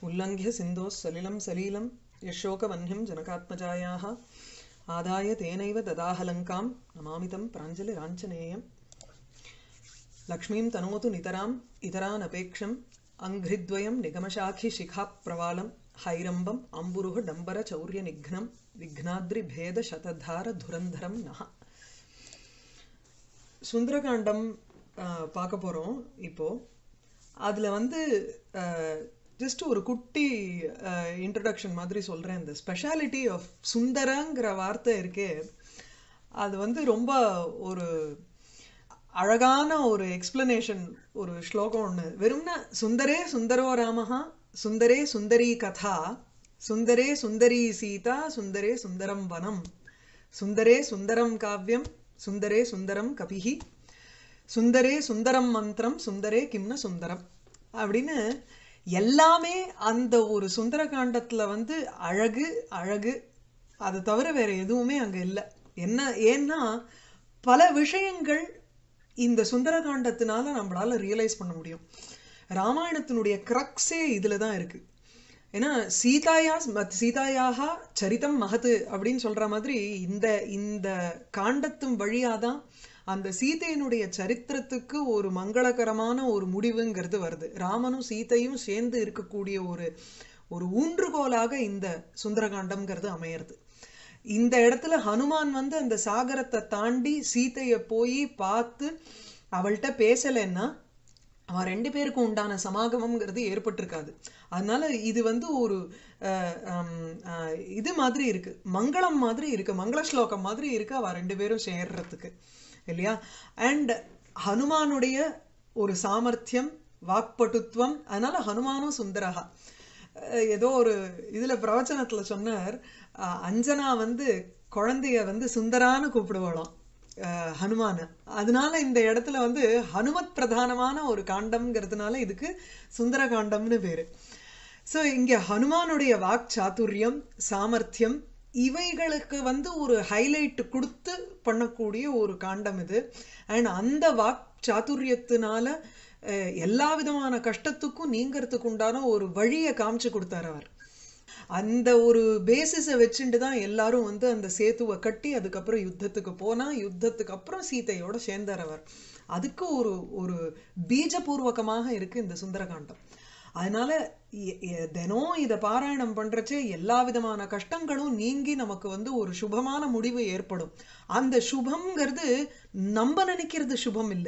उल्लङ्घ्य सिन्धोः सलिलं सलीलं यशोकवह्निं जनकात्मजायाः आदाय तेनैव ददाहलङ्कां नमामि तं प्राञ्जलिराञ्जनेयम् लक्ष्मीं तनोतु नितराम् इतरानपेक्षम् अङ्घ्रिद्वयं निगमशाखिशिखाप्रवालं हैरम्बम् अम्बुरुः डम्बरचौर्यनिघ्नं विघ्नाद्रिभेदशतधारधुरन्धरं नः சுந்தரகாண்டம் பார்க்க போகிறோம் இப்போ அதில் வந்து ஜஸ்ட் ஒரு குட்டி இன்ட்ரடக்ஷன் மாதிரி சொல்கிறேன் இந்த ஸ்பெஷாலிட்டி ஆஃப் சுந்தரங்கிற வார்த்தை இருக்கே அது வந்து ரொம்ப ஒரு அழகான ஒரு எக்ஸ்பிளனேஷன் ஒரு ஸ்லோகம் ஒன்று வெறும்னா சுந்தரே சுந்தரோ ராமஹா சுந்தரே சுந்தரி கதா சுந்தரே சுந்தரி சீதா சுந்தரே சுந்தரம் வனம் சுந்தரே சுந்தரம் காவியம் சுந்தரே சுந்தரம் கபிஹி சுந்தரே சுந்தரம் மந்திரம் சுந்தரே கிம்ன சுந்தரம் அப்படின்னு எல்லாமே அந்த ஒரு சுந்தர காண்டத்தில் வந்து அழகு அழகு அதை தவிர வேற எதுவுமே அங்கே இல்லை என்ன ஏன்னா பல விஷயங்கள் இந்த சுந்தர காண்டத்தினால நம்மளால ரியலைஸ் பண்ண முடியும் ராமாயணத்தினுடைய கிரக்ஸே இதில் தான் இருக்கு ஏன்னா சீதாயா சீதாயாக சரிதம் மகத்து அப்படின்னு சொல்ற மாதிரி இந்த இந்த காண்டத்தும் வழியாக தான் அந்த சீதையினுடைய சரித்திரத்துக்கு ஒரு மங்களகரமான ஒரு முடிவுங்கிறது வருது ராமனும் சீதையும் சேர்ந்து இருக்கக்கூடிய ஒரு ஒரு ஊன்றுகோலாக இந்த சுந்தரகாண்டம்ங்கிறது அமையிறது இந்த இடத்துல ஹனுமான் வந்து அந்த சாகரத்தை தாண்டி சீதையை போய் பார்த்து அவள்கிட்ட பேசலைன்னா அவன் ரெண்டு பேருக்கும் உண்டான சமாகமம்ங்கிறது ஏற்பட்டிருக்காது அதனால இது வந்து ஒரு இது மாதிரி இருக்கு மங்களம் மாதிரி இருக்கு மங்கள ஸ்லோகம் மாதிரி இருக்கு அவ ரெண்டு பேரும் சேர்றதுக்கு இல்லையா அண்ட் ஹனுமானுடைய ஒரு சாமர்த்தியம் வாக்பட்டுத்துவம் அதனால ஹனுமானும் சுந்தரகா ஏதோ ஒரு இதுல பிரவச்சனத்துல சொன்னார் அஞ்சனா வந்து குழந்தைய வந்து சுந்தரான்னு கூப்பிடுவாளாம் ஹனுமான அதனால இந்த இடத்துல வந்து ஹனுமத் பிரதானமான ஒரு காண்டம்ங்கிறதுனால இதுக்கு சுந்தர காண்டம்னு பேரு ஸோ இங்க ஹனுமானுடைய வாக் சாத்துரியம் சாமர்த்தியம் இவைகளுக்கு வந்து ஒரு ஹைலைட் கொடுத்து பண்ணக்கூடிய ஒரு காண்டம் இது அண்ட் அந்த வாக் சாத்துரியத்தினால எல்லா விதமான கஷ்டத்துக்கும் நீங்கிறதுக்கு உண்டான ஒரு வழியை காமிச்சு கொடுத்தார் அவர் அந்த ஒரு பேசிஸை வச்சுட்டு தான் எல்லாரும் வந்து அந்த சேத்துவை கட்டி அதுக்கப்புறம் யுத்தத்துக்கு போனா யுத்தத்துக்கு அப்புறம் சீதையோட சேர்ந்தார் அவர் அதுக்கு ஒரு ஒரு பீஜபூர்வகமாக இருக்கு இந்த சுந்தரகாண்டம் அதனால தினம் இதை பாராயணம் பண்றச்சே எல்லா விதமான கஷ்டங்களும் நீங்கி நமக்கு வந்து ஒரு சுபமான முடிவு ஏற்படும் அந்த சுபம்ங்கிறது நம்ம நினைக்கிறது சுபம் இல்லை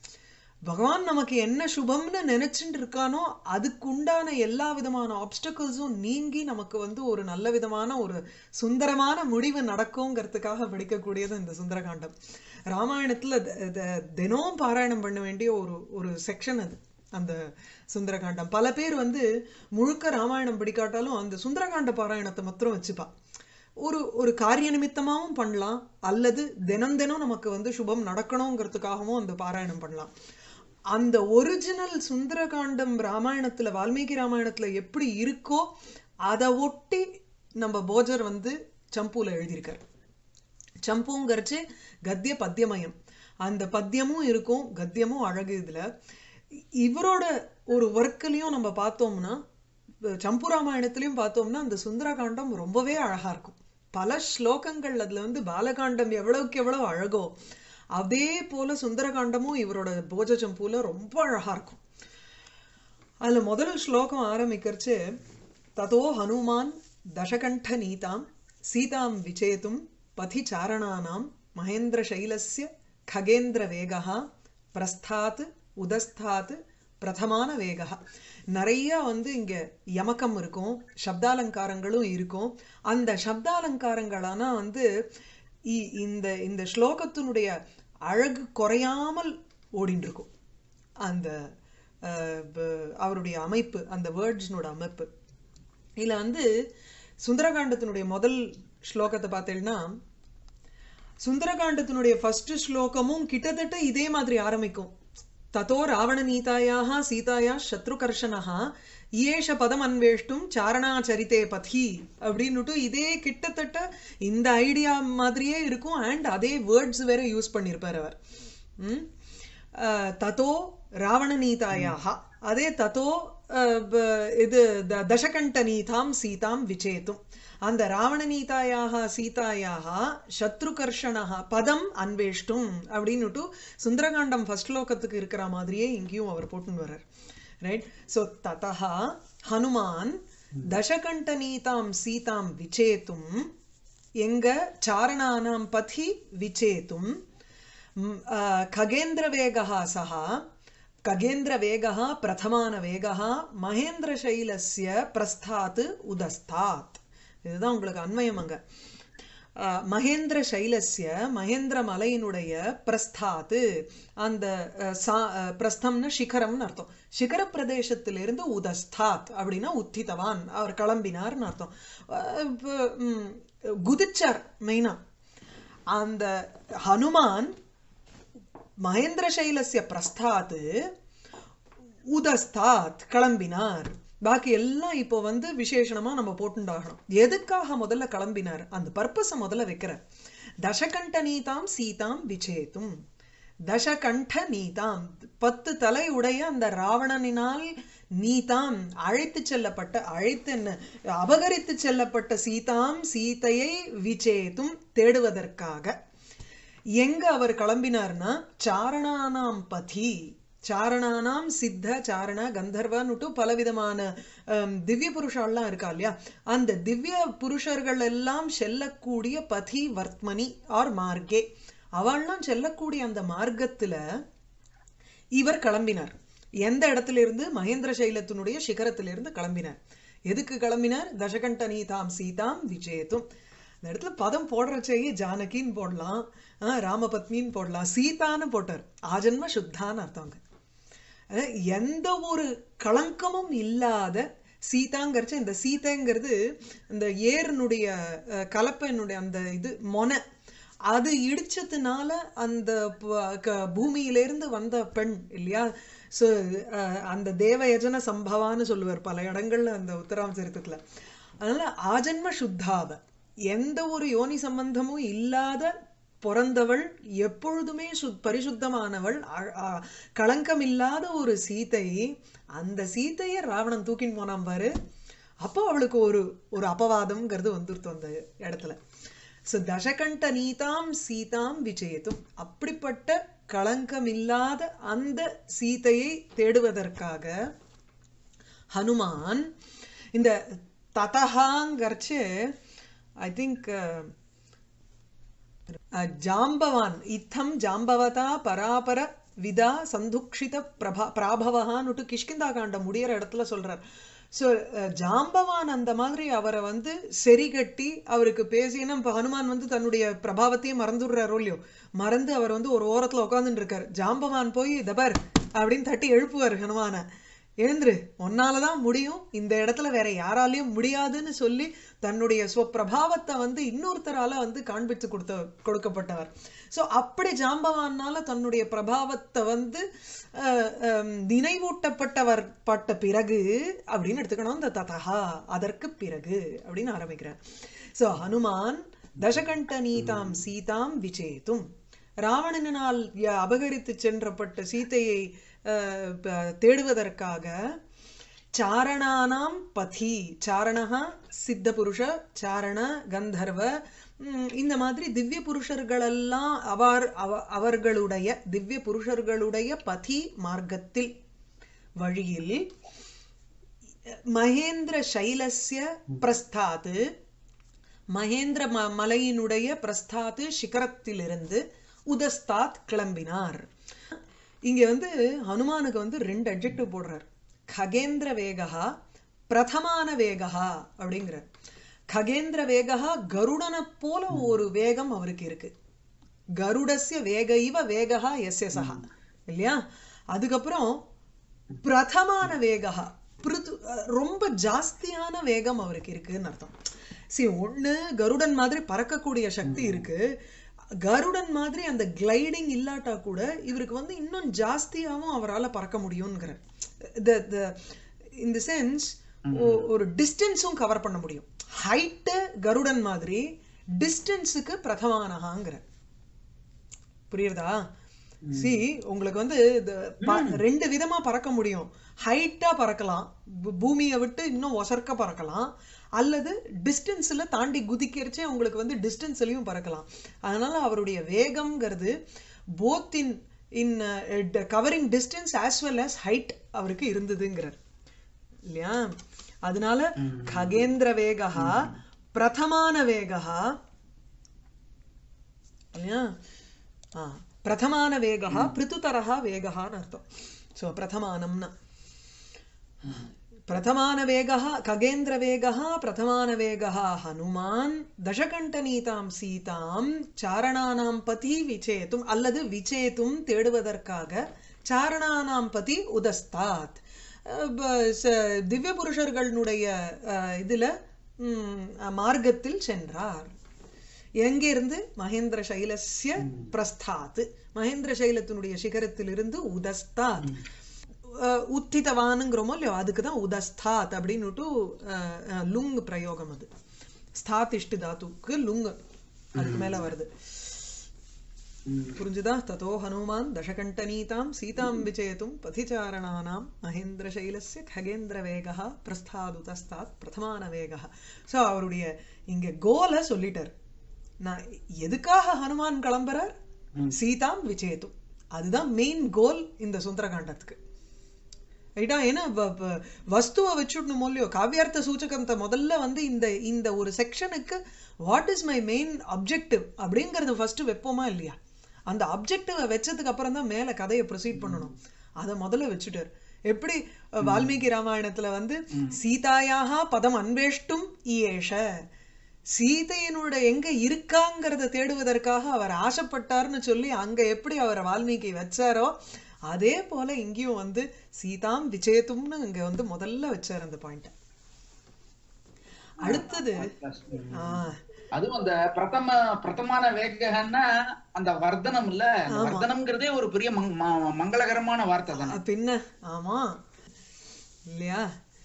பகவான் நமக்கு என்ன சுபம்னு நினைச்சுட்டு இருக்கானோ அதுக்கு உண்டான எல்லா விதமான ஆப்ஸ்டக்கிள்ஸும் நீங்கி நமக்கு வந்து ஒரு நல்ல விதமான ஒரு சுந்தரமான முடிவு நடக்குங்கிறதுக்காக படிக்கக்கூடியது இந்த சுந்தரகாண்டம் ராமாயணத்துல தினம் பாராயணம் பண்ண வேண்டிய ஒரு ஒரு செக்ஷன் அது அந்த சுந்தரகாண்டம் பல பேர் வந்து முழுக்க ராமாயணம் படிக்காட்டாலும் அந்த சுந்தரகாண்ட பாராயணத்தை மாத்திரம் வச்சுப்பா ஒரு ஒரு காரிய நிமித்தமாகவும் பண்ணலாம் அல்லது தினம் தினம் நமக்கு வந்து சுபம் நடக்கணுங்கிறதுக்காகவும் அந்த பாராயணம் பண்ணலாம் அந்த ஒரிஜினல் சுந்தரகாண்டம் ராமாயணத்துல வால்மீகி ராமாயணத்துல எப்படி இருக்கோ அதை ஒட்டி நம்ம போஜர் வந்து சம்பூல எழுதியிருக்கார் சம்பூங்கிறச்சு கத்திய பத்தியமயம் அந்த பத்தியமும் இருக்கும் கத்தியமும் அழகு இதுல இவரோட ஒரு ஒர்க்லையும் நம்ம பார்த்தோம்னா சம்பு ராமாயணத்திலையும் பார்த்தோம்னா அந்த சுந்தரகாண்டம் ரொம்பவே அழகா இருக்கும் பல ஸ்லோகங்கள் அதுல வந்து பாலகாண்டம் எவ்வளவுக்கு எவ்வளவு அழகோ அதே போல சுந்தரகாண்டமும் இவரோட போஜ சம்பூல ரொம்ப அழகா இருக்கும் அதுல முதல் ஸ்லோகம் ஆரம்பிக்கிறச்சு ததோ ஹனுமான் தசகண்ட நீதாம் சீதாம் விச்சேதும் பதி சாரணானாம் மகேந்திர சைலஸ்ய खगेन्द्र வேகா பிரஸ்தாத் உதஸ்தாத் பிரதமான வேகா நிறைய வந்து இங்க யமக்கம் இருக்கும் சப்தாலங்காரங்களும் இருக்கும் அந்த சப்தாலங்காரங்களானா வந்து இந்த இந்த ஸ்லோகத்தினுடைய அழகு குறையாமல் ஓடிட்டு இருக்கும் அந்த அவருடைய அமைப்பு அந்த வேர்ட்ஸ்னோட அமைப்பு இதுல வந்து சுந்தரகாண்டத்தினுடைய முதல் ஸ்லோகத்தை பார்த்தீங்கன்னா சுந்தரகாண்டத்தினுடைய ஃபர்ஸ்ட் ஸ்லோகமும் கிட்டத்தட்ட இதே மாதிரி ஆரம்பிக்கும் ததோ ராவண நீதாயாக சீதாயா சத்ருகர்ஷனஹா இயேஷ பதம் அன்வேஷ்டும் சாரணாச்சரித்தே பதி அப்படின்னுட்டு இதே கிட்டத்தட்ட இந்த ஐடியா மாதிரியே இருக்கும் அண்ட் அதே வேர்ட்ஸ் வேற யூஸ் பண்ணியிருப்பார் அவர் ததோ ராவண நீதாயாக அதே ததோ அஹ், ப- இது த- தசகண்டநீதாம் சீதாம் விச்சேத்தும் அந்த ராவணநீதாயாக சீதாயாக சத்ருகர்ஷணः பதம் அன்வேஷ்டும் அப்படின்னுட்டு சுந்தரகாண்டம் ஃபர்ஸ்ட் லோகத்துக்கு இருக்கிற மாதிரியே இங்கேயும் அவர் போட்டுன்னு வர்றார் ரைட் ஸோ ததா ஹனுமான் தசகண்டநீதாம் சீதாம் விச்சேத்தும் எங்க சாரணானாம் பதி விச்சேத்தும் ம், ஆ, खगेन्द्रवेगः सः खगेन्द्रवेगः प्रथमानवेगः महेन्द्रशैलस्य प्रस्थात् उदस्तात् இதுதான் உங்களுக்கு அன்வயம் அங்க ஆ, மகேந்திர சைலஸ்ய மகேந்திர மலையினுடைய பிரஸ்தாத்து அந்த அ, சா- அ, பிரஸ்தம்னா சிகரம்னு அர்த்தம் சிகர பிரதேசத்திலிருந்து உதஸ்தாத் அப்படின்னா உத்திதவான் அவர் கிளம்பினார்னு அர்த்தம் அ, இப்ப, ம், குதிச்சார் மெயினா அந்த ஹனுமான் மகேந்திர சைலஸ்ய பிரஸ்தாத் உதஸ்தாத் கிளம்பினார் பாக்கி எல்லாம் இப்போ வந்து விசேஷணமா நம்ம போட்டுண்டாகணும் எதுக்காக முதல்ல கிளம்பினார் அந்த பர்பஸை முதல்ல வைக்கிறார் தசகண்ட நீதாம் சீதாம் விச்சேத்தும் தசகண்ட நீதாம் பத்து தலை உடைய அந்த ராவணனினால் நீதாம் அழைத்து செல்லப்பட்ட அழைத்து என்ன அபகரித்து செல்லப்பட்ட சீதாம் சீதையை விச்சேத்தும் தேடுவதற்காக எங்க அவர் கிளம்பினார்னா சாரணானாம் பதி சாரணானாம் சித்த சாரண கந்தர்வன்னுட்டு பலவிதமான ஹம், திவ்ய புருஷாலாம் இருக்கா இல்லையா அந்த திவ்ய புருஷர்கள் எல்லாம் செல்லக்கூடிய பதி வர்த்மனி ஆர் மார்க்கே அவள்லாம் செல்லக்கூடிய அந்த மார்க்கத்துல இவர் கிளம்பினார் எந்த இடத்துல இருந்து மகேந்திர சைலத்தினுடைய சிகரத்திலிருந்து கிளம்பினார் எதுக்கு கிளம்பினார் தசகண்ட நீதாம் சீதாம் விஜேத்தும் இந்த இடத்துல பதம் போடுறச்சேயே ஜானகின்னு போடலாம் ஆஹ், ராமபத்னின்னு போடலாம் சீதான்னு போட்டார் ஆஜன்ம சுத்தான்னு அர்த்தங்க அஹ், எந்த ஒரு களங்கமும் இல்லாத சீதாங்கிறச்ச இந்த சீதைங்கிறது இந்த ஏர்னுடைய அஹ், கலப்பையினுடைய அந்த இது மொனை அது இடிச்சதுனால அந்த ப- க- பூமியிலிருந்து வந்த பெண் இல்லையா ஸோ அந்த தேவயஜன சம்பவான்னு சொல்லுவார் பல இடங்கள்ல அந்த உத்தராம் சரித்திரத்துல அதனால ஆஜன்ம சுத்தாவ எந்த ஒரு யோனி சம்பந்தமும் இல்லாத பிறந்தவள் எப்பொழுதுமே சுத் பரிசுத்தமானவள் அ- அ- களங்கமில்லாத ஒரு சீதை அந்த சீதையை ராவணன் தூக்கின்னு போனான் பாரு அப்போ அவளுக்கு ஒரு ஒரு அபவாதம்ங்கிறது வந்துருத்து அந்த இடத்துல ஸோ தசகண்ட நீதாம் சீதாம் விஜயத்தும் அப்படிப்பட்ட களங்கமில்லாத அந்த சீதையை தேடுவதற்காக ஹனுமான் இந்த ததஹாங்கர்ச்சு ஐ திங்க் ஜாம்பவான் இத்தம் ஜாம்பவதா பராபர விதா சந்துக்ஷித பிரபா பிராபவகான்னுட்டு கிஷ்கிந்தா காண்டம் முடியிற இடத்துல சொல்றார் ஸோ ஜாம்பவான் அந்த மாதிரி அவரை வந்து சரி கட்டி அவருக்கு பேசி ஏன்னா இப்போ ஹனுமான் வந்து தன்னுடைய பிரபாவத்தையும் மறந்துடுறாரோ இல்லையோ மறந்து அவர் வந்து ஒரு ஓரத்துல உட்காந்துட்டு இருக்கார் ஜாம்பவான் போய் தபர் அப்படின்னு தட்டி எழுப்புவார் ஹனுமானை எழுந்துரு உன்னாலதான் முடியும் இந்த இடத்துல வேற யாராலையும் முடியாதுன்னு சொல்லி தன்னுடைய ஸ்வப்பிரபாவத்தை வந்து இன்னொருத்தரால வந்து காண்பித்து கொடுத்த கொடுக்கப்பட்டவர் ஸோ அப்படி ஜாம்பவானால தன்னுடைய பிரபாவத்தை வந்து அஹ், ஹம், நினைவூட்டப்பட்டவர் பட்ட பிறகு அப்படின்னு எடுத்துக்கணும் இந்த ததஹா அதற்கு பிறகு அப்படின்னு ஆரம்பிக்கிறார் ஸோ ஹனுமான் தசகண்ட நீதாம் சீதாம் விஜேத்தும் ராவணனால் ய- அபகரித்து சென்றப்பட்ட சீதையை அஹ், ப- தேடுவதற்காக சாரணானாம் பதி சாரணஹா சித்த புருஷ சாரண கந்தர்வ ம், இந்த மாதிரி திவ்ய புருஷர்களெல்லாம் அவர் அவ- அவர்களுடைய திவ்ய புருஷர்களுடைய பதி மார்க்கத்தில் வழியில் மகேந்திர சைலஸ்ய பிரஸ்தாத்து மகேந்திர ம மலையினுடைய பிரஸ்தாத்து சிகரத்திலிருந்து உதஸ்தாத் கிளம்பினார் இங்க வந்து ஹனுமானுக்கு வந்து ரெண்டு அட்ஜெக்டிவ் போடுறார் ககேந்திர வேகா பிரதமான வேகா அப்படிங்கிறார் ககேந்திர வேகா கருடனை போல ஒரு வேகம் அவருக்கு இருக்கு கருடஸ்ய வேக இவ வேகா எஸ்ய சஹா இல்லையா அதுக்கப்புறம் பிரதமான வேகா பிருது ரொம்ப ஜாஸ்தியான வேகம் அவருக்கு இருக்குன்னு அர்த்தம் சரி ஒண்ணு கருடன் மாதிரி பறக்கக்கூடிய சக்தி இருக்கு கருடன் மாதிரி அந்த கிளைடிங் இல்லாட்டா கூட இவருக்கு வந்து இன்னும் ஜாஸ்தியாவும் அவரால் பறக்க முடியும்ங்கிற த த இந்த சென்ஸ் ஒரு டிஸ்டன்ஸும் கவர் பண்ண முடியும் ஹைட்டு கருடன் மாதிரி டிஸ்டன்ஸுக்கு பிரதமானகாங்கிற புரியுறதா சி உங்களுக்கு வந்து இது ப- ரெண்டு விதமா பறக்க முடியும் ஹைட்டா பறக்கலாம் பூ- பூமியை விட்டு இன்னும் ஒசர்க்க பறக்கலாம் அல்லது டிஸ்டன்ஸ்ல தாண்டி குதிக்கிறச்சே உங்களுக்கு வந்து டிஸ்டன்ஸ்லயும் பறக்கலாம் அதனால அவருடைய வேகம்ங்கிறது both in in covering distance as well as height அவருக்கு இருந்ததுங்கிறார் இல்லையா அதனால ககேந்திர வேகா பிரதமான வேகா இல்லையா ஆ பிரதமான வேகா பிருத்துதரஹா வேகான்னு அர்த்தம் ஸோ பிரதமானம்னா प्रथमानवेगः खगेन्द्रवेगः प्रथमानवेगः हनुमान् दशकण्ठनीतां सीतां சாரணானாம் பதி விச்சேத்தும் அல்லது விச்சேத்தும் தேடுவதற்காக சாரணானாம் பதி உதஸ்தாத் அஹ் ப- ச- திவ்ய புருஷர்களுடைய அஹ், இதுல ம், மார்க்கத்தில் சென்றார் எங்கிருந்து மகேந்திர சைலஸ்ய பிரஸ்தாத் மகேந்திர சைலத்தினுடைய சிகரத்திலிருந்து உதஸ்தாத் அஹ், உத்திதவானுங்கிறோமோ இல்லையோ அதுக்கு தான் உதஸ்தாத் அப்படின்னுட்டு அஹ், அஹ், லுங் பிரயோகம் அது ஸ்தாத் இஷ்டு தாத்துக்கு லுங் அதுக்கு மேல வருது புரிஞ்சுதா ததோ ஹனுமான் தசகண்டனீதாம் சீதாம் விஜேதும் பதிச்சாரணானாம் மகேந்திரசைலஸ்ய खगेन्द्र வேகா பிரஸ்தாதுதஸ்தாத் பிரதமான வேகா ஸோ அவருடைய இங்க கோலை சொல்லிட்டார் நான் எதுக்காக ஹனுமான் கிளம்புறார் சீதாம் விஜேதும் அதுதான் மெயின் கோல் இந்த சுந்தரகாண்டத்துக்கு ரைட்டா ஏன்னா வ- வ- வஸ்துவை வச்சுடணும் இல்லையோ காவியார்த்த சூச்சகத்தை முதல்ல வந்து இந்த இந்த ஒரு செக்ஷனுக்கு what is my main objective அப்படிங்கறது ஃபர்ஸ்ட் வைப்போமா இல்லையா அந்த அப்ஜெக்டிவை வச்சதுக்கு அப்புறம் தான் மேல கதையை ப்ரொசீட் பண்ணணும் அதை முதல்ல வச்சுட்டார் எப்படி அஹ், வால்மீகி ராமாயணத்துல வந்து சீதாயாக பதம் அன்வேஷ்டும் இயேஷ சீதையினோட எங்க இருக்காங்கிறத தேடுவதற்காக அவர் ஆசைப்பட்டார்னு சொல்லி அங்க எப்படி அவர் வால்மீகி வச்சாரோ அதே போல இங்கேயும் வந்து சீதாம் விஜேத்தும்னு இங்க வந்து முதல்ல வச்சார் அந்த பாயிண்ட் அடுத்தது ஆ, அதுவும் அந்த பிரதம பிரதமான வேகன்னா அந்த வர்தனம் இல்ல அந்த வர்தனம்ங்கிறதே ஒரு பெரிய மங்- ம- மங்களகரமான வார்த்தை தானே பின்ன ஆமா இல்லையா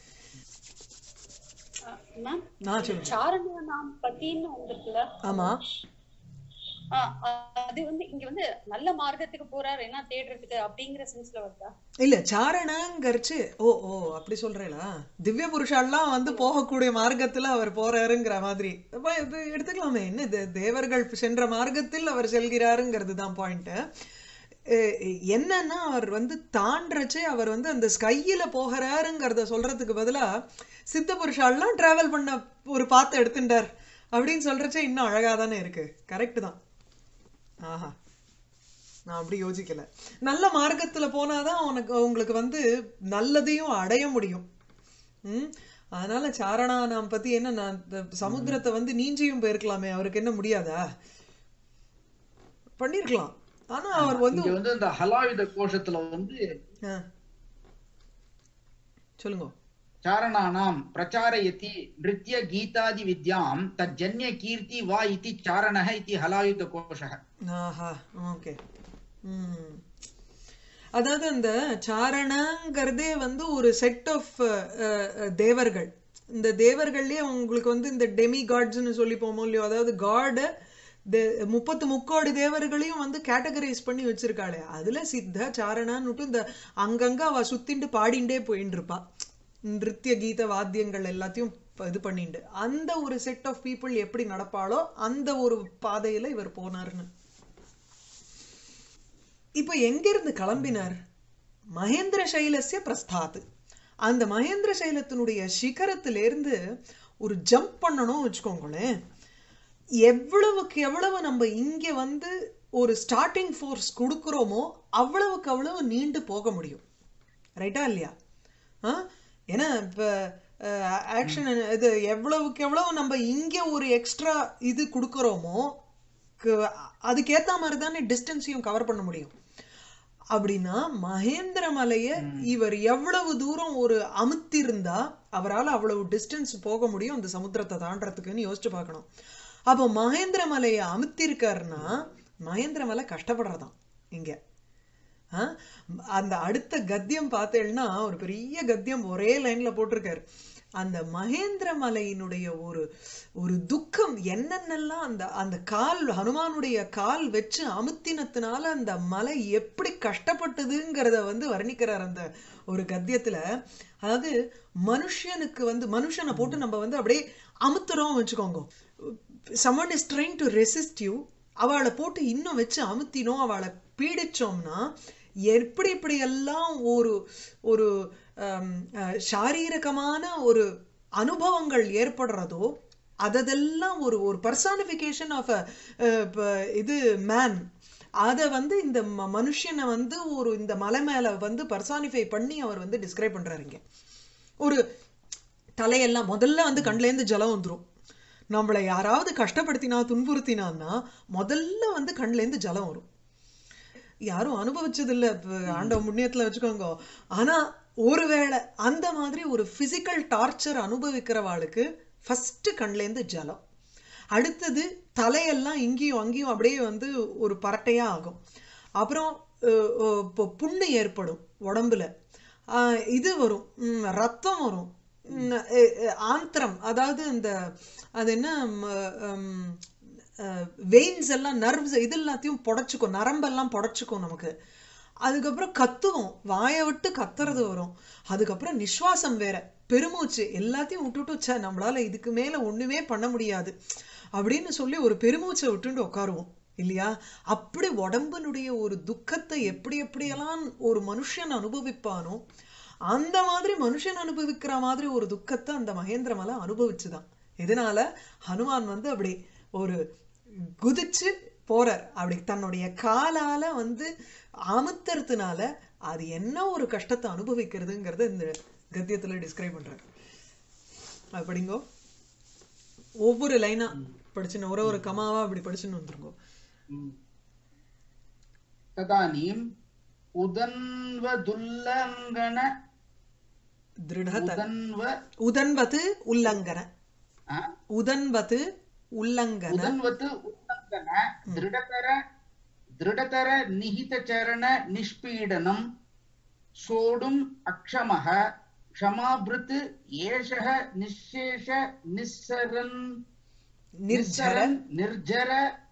மேம் நான் சொல்லுங்க சாரண நாம் பத்தின்னு வந்திருக்குல்ல ஆமா ஆ, அது வந்து இங்க வந்து நல்ல மார்க்கத்துக்கு போறாரு என்ன தேடுறதுக்கு அப்படிங்கிற சென்ஸ்ல வருதா இல்ல சாரணங்கிறச்சு ஓ ஓ அப்படி சொல்றேளா திவ்ய புருஷாலாம் வந்து போகக்கூடிய மார்க்கத்துல அவர் போறாருங்கிற மாதிரி அப்ப இது எடுத்துக்கலாமே என்ன இது தேவர்கள் சென்ற மார்க்கத்தில் அவர் செல்கிறாருங்கிறது தான் பாயிண்ட் என்னன்னா அவர் வந்து தாண்டறச்சே அவர் வந்து அந்த ஸ்கையில போகிறாருங்கிறத சொல்றதுக்கு பதிலா சித்த புருஷாலாம் டிராவல் பண்ண ஒரு பாத்தை எடுத்துட்டார் அப்படின்னு சொல்றச்சே இன்னும் அழகா தானே இருக்கு கரெக்ட் தான் ஆஹா நான் அப்படி யோசிக்கல நல்ல மார்க்கத்துல போனாதான் உனக்கு உங்களுக்கு வந்து நல்லதையும் அடைய முடியும் ம் அதனால சாரணானாம் பத்தி என்ன நான் இந்த சமுத்திரத்தை வந்து நீஞ்சியும் போயிருக்கலாமே அவருக்கு என்ன முடியாதா பண்ணிருக்கலாம் ஆனா அவர் வந்து இங்க வந்து இந்த ஹலாயுத கோஷத்துல வந்து ஆ. சொல்லுங்க சாரணானாம் பிரச்சாரயதி நிருத்ய கீதாதி வித்யாம் தஜ்ஜன்ய கீர்த்தி வா இதி சாரணः இதி ஹலாயுத கோஷः ஆஹா ஓகே ம் அதாவது அந்த சாரணங்கிறதே வந்து ஒரு செட் ஆஃப் தேவர்கள் இந்த தேவர்கள்லயே உங்களுக்கு வந்து இந்த டெமி காட்ஸ்னு சொல்லி போமோ இல்லையோ அதாவது காடு முப்பத்து முக்கோடி தேவர்களையும் வந்து கேட்டகரைஸ் பண்ணி வச்சிருக்காளே அதுல சித்த சாரணான்னுட்டு இந்த அங்கங்க அவ சுத்திண்டு பாடிண்டே போயின்னு இருப்பா நிருத்திய கீத வாத்தியங்கள் எல்லாத்தையும் ப- இது பண்ணிண்டு அந்த ஒரு செட் ஆஃப் பீப்புள் எப்படி நடப்பாளோ அந்த ஒரு பாதையில இவர் போனார்னு இப்ப எங்கிருந்து கிளம்பினார் மகேந்திர சைலஸ்ய பிரஸ்தாத் அந்த மகேந்திர சைலத்தினுடைய சிகரத்திலிருந்து ஒரு ஜம்ப் பண்ணணும் வச்சுக்கோங்களேன் எவ்வளவுக்கு எவ்வளவு நம்ம இங்க வந்து ஒரு ஸ்டார்டிங் ஃபோர்ஸ் கொடுக்குறோமோ அவ்வளவுக்கு அவ்வளவு நீண்டு போக முடியும் ரைட்டா இல்லையா ஆ ஏன்னா இப்போ ஆக்ஷன் இது எவ்வளவுக்கு எவ்வளவு நம்ம இங்க ஒரு எக்ஸ்ட்ரா இது கொடுக்குறோமோ க- அதுக்கேத்த மாதிரி தானே டிஸ்டன்ஸையும் கவர் பண்ண முடியும் அப்படின்னா மகேந்திர மலைய இவர் எவ்வளவு தூரம் ஒரு அமுத்திருந்தா அவரால் அவ்வளவு டிஸ்டன்ஸ் போக முடியும் அந்த சமுத்திரத்தை தாண்டறதுக்குன்னு யோசிச்சு பார்க்கணும் அப்போ மகேந்திர மலையை அமுத்திருக்காருன்னா மகேந்திர மலை கஷ்டப்படுறதாம் இங்க ஆ? அந்த அடுத்த கத்தியம் பார்த்தேன்னா ஒரு பெரிய கத்தியம் ஒரே லைன்ல போட்டிருக்காரு அந்த மகேந்திர மலையினுடைய ஒரு ஒரு துக்கம் என்னென்னலாம் அந்த அந்த கால் ஹனுமானுடைய கால் வச்சு அமுத்தினத்தினால அந்த மலை எப்படி கஷ்டப்பட்டதுங்கிறத வந்து வர்ணிக்கிறார் அந்த ஒரு கத்தியத்துல அதாவது மனுஷனுக்கு வந்து மனுஷனை போட்டு நம்ம வந்து அப்படியே அமுத்துறோம் வச்சுக்கோங்க someone is trying to resist you அவளை போட்டு இன்னும் வச்சு அமுத்தினோம் அவளை பீடிச்சோம்னா எப்படி இப்படி எல்லாம் ஒரு ஒரு ஹம், அஹ், சாரீரகமான ஒரு அனுபவங்கள் ஏற்படுறதோ அதெல்லாம் ஒரு ஒரு பர்சானிஃபிகேஷன் ஆஃப் இது மேன் அதை வந்து இந்த ம- மனுஷனை வந்து ஒரு இந்த மலை மேல வந்து பர்சானிஃபை பண்ணி அவர் வந்து டிஸ்கிரைப் பண்றாரு இங்க ஒரு தலையெல்லாம் முதல்ல வந்து கண்லேருந்து ஜலம் வந்துரும் நம்மளை யாராவது கஷ்டப்படுத்தினா துன்புறுத்தினான்னா முதல்ல வந்து கண்லேருந்து ஜலம் வரும் யாரும் அனுபவிச்சதில்ல இப்ப ஆண்டவ முன்னியத்துல வச்சுக்கோங்க ஆனா ஒருவேளை அந்த மாதிரி ஒரு பிசிக்கல் டார்ச்சர் அனுபவிக்கிறவாளுக்கு ஃபர்ஸ்ட் கண்லேருந்து ஜலம் அடுத்தது தலையெல்லாம் இங்கேயும் அங்கேயும் அப்படியே வந்து ஒரு பரட்டையா ஆகும் அப்புறம் அஹ், அஹ், இப்போ புண்ணு ஏற்படும் உடம்புல ஆஹ், இது வரும் ம், ரத்தம் வரும் ம், அஹ், அஹ், ஆந்திரம் அதாவது இந்த அது என்ன வெயின்ஸ் எல்லாம் நர்வ்ஸ் இது எல்லாத்தையும் புடைச்சுக்கும் நரம்பெல்லாம் புடைச்சுக்கும் நமக்கு அதுக்கப்புறம் கத்துவோம் வாயை விட்டு கத்துறது வரும் அதுக்கப்புறம் நிஸ்வாசம் வேற பெருமூச்சு எல்லாத்தையும் விட்டுட்டு ச்சே நம்மளால இதுக்கு மேல ஒண்ணுமே பண்ண முடியாது அப்படின்னு சொல்லி ஒரு பெருமூச்சை விட்டுட்டு உட்காருவோம் இல்லையா அப்படி உடம்பினுடைய ஒரு துக்கத்தை எப்படி எப்படியெல்லாம் ஒரு மனுஷன் அனுபவிப்பானோ அந்த மாதிரி மனுஷன் அனுபவிக்கிற மாதிரி ஒரு துக்கத்தை அந்த மகேந்திரமலை அனுபவிச்சுதான் இதனால ஹனுமான் வந்து அப்படி ஒரு குதிச்சு போறார் அப்படி தன்னுடைய காலால வந்து அமுத்துறதுனால அது என்ன ஒரு கஷ்டத்தை அனுபவிக்கிறதுங்கிறத இந்த கத்தியத்துல டிஸ்கிரைப் பண்றாரு அது படிங்கோ ஒவ்வொரு லைனா படிச்சுன்னு ஒரு ஒரு கமாவா அப்படி படிச்சுன்னு வந்துருங்கோ ம். तदानीम् उदन्वदुल्लङ्घन திருடத उदन्व உதன்வத்து உல்லங்கன आ? உதன்வத்து உல்லங்கன उदन्वत् उल्लङ्घन दृढतर दृढतर निहितचरण निष्पीडनम् सोढुम् अक्षमः क्षमाभृत् एषः निःशेष निस्सरन् நிர்ஜர निस्सरन् निर्जर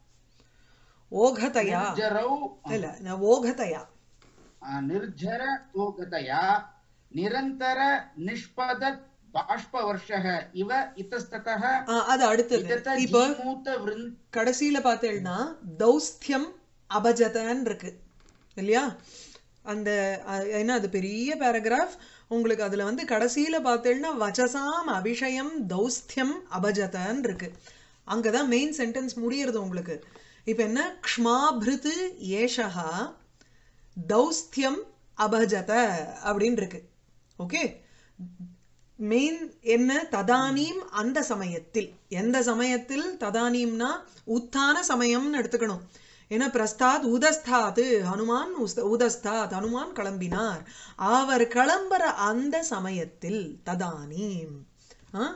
ஓகதையா निर्जरौ இல்ல நான் ஓகதையா ಆ, ನಿರ್ಜರ ಹೋಗತಯ ನಿರಂತರ ನಿಷ್ಪದ ಬಾಷ್ಪವರ್ಷಃ ಇವ ಇತಸ್ತತಃ ஆ, அது அடுத்தது ವಿಗತ இப்போ ಜೀಮೂತ ವೃಂದ கடைசியில பார்த்தேன்னா தௌஸ்தியம் அபஜதன் இருக்கு இல்லையா அந்த அஹ், என்ன அது பெரிய பேராகிராஃப் உங்களுக்கு அதுல வந்து கடைசியில பார்த்தேன்னா வச்சசாம் அபிஷயம் தௌஸ்தியம் அபஜதன் இருக்கு அங்கதான் மெயின் சென்டென்ஸ் முடியறது உங்களுக்கு இப்ப என்ன க்ஷ்மாபிருத்து ஏஷஹா தௌஸ்தியம் அபஜத அப்படின்னு இருக்கு ஓகே மெயின் என்ன ததானீம் அந்த சமயத்தில் எந்த சமயத்தில் ததானீம்னா உத்தான சமயம்னு எடுத்துக்கணும் ஏன்னா பிரஸ்தாத் உதஸ்தாத் ஹனுமான் உஸ்த- உதஸ்தாத் ஹனுமான் கிளம்பினார் அவர் கிளம்புற அந்த சமயத்தில் ததானீம் ஆ?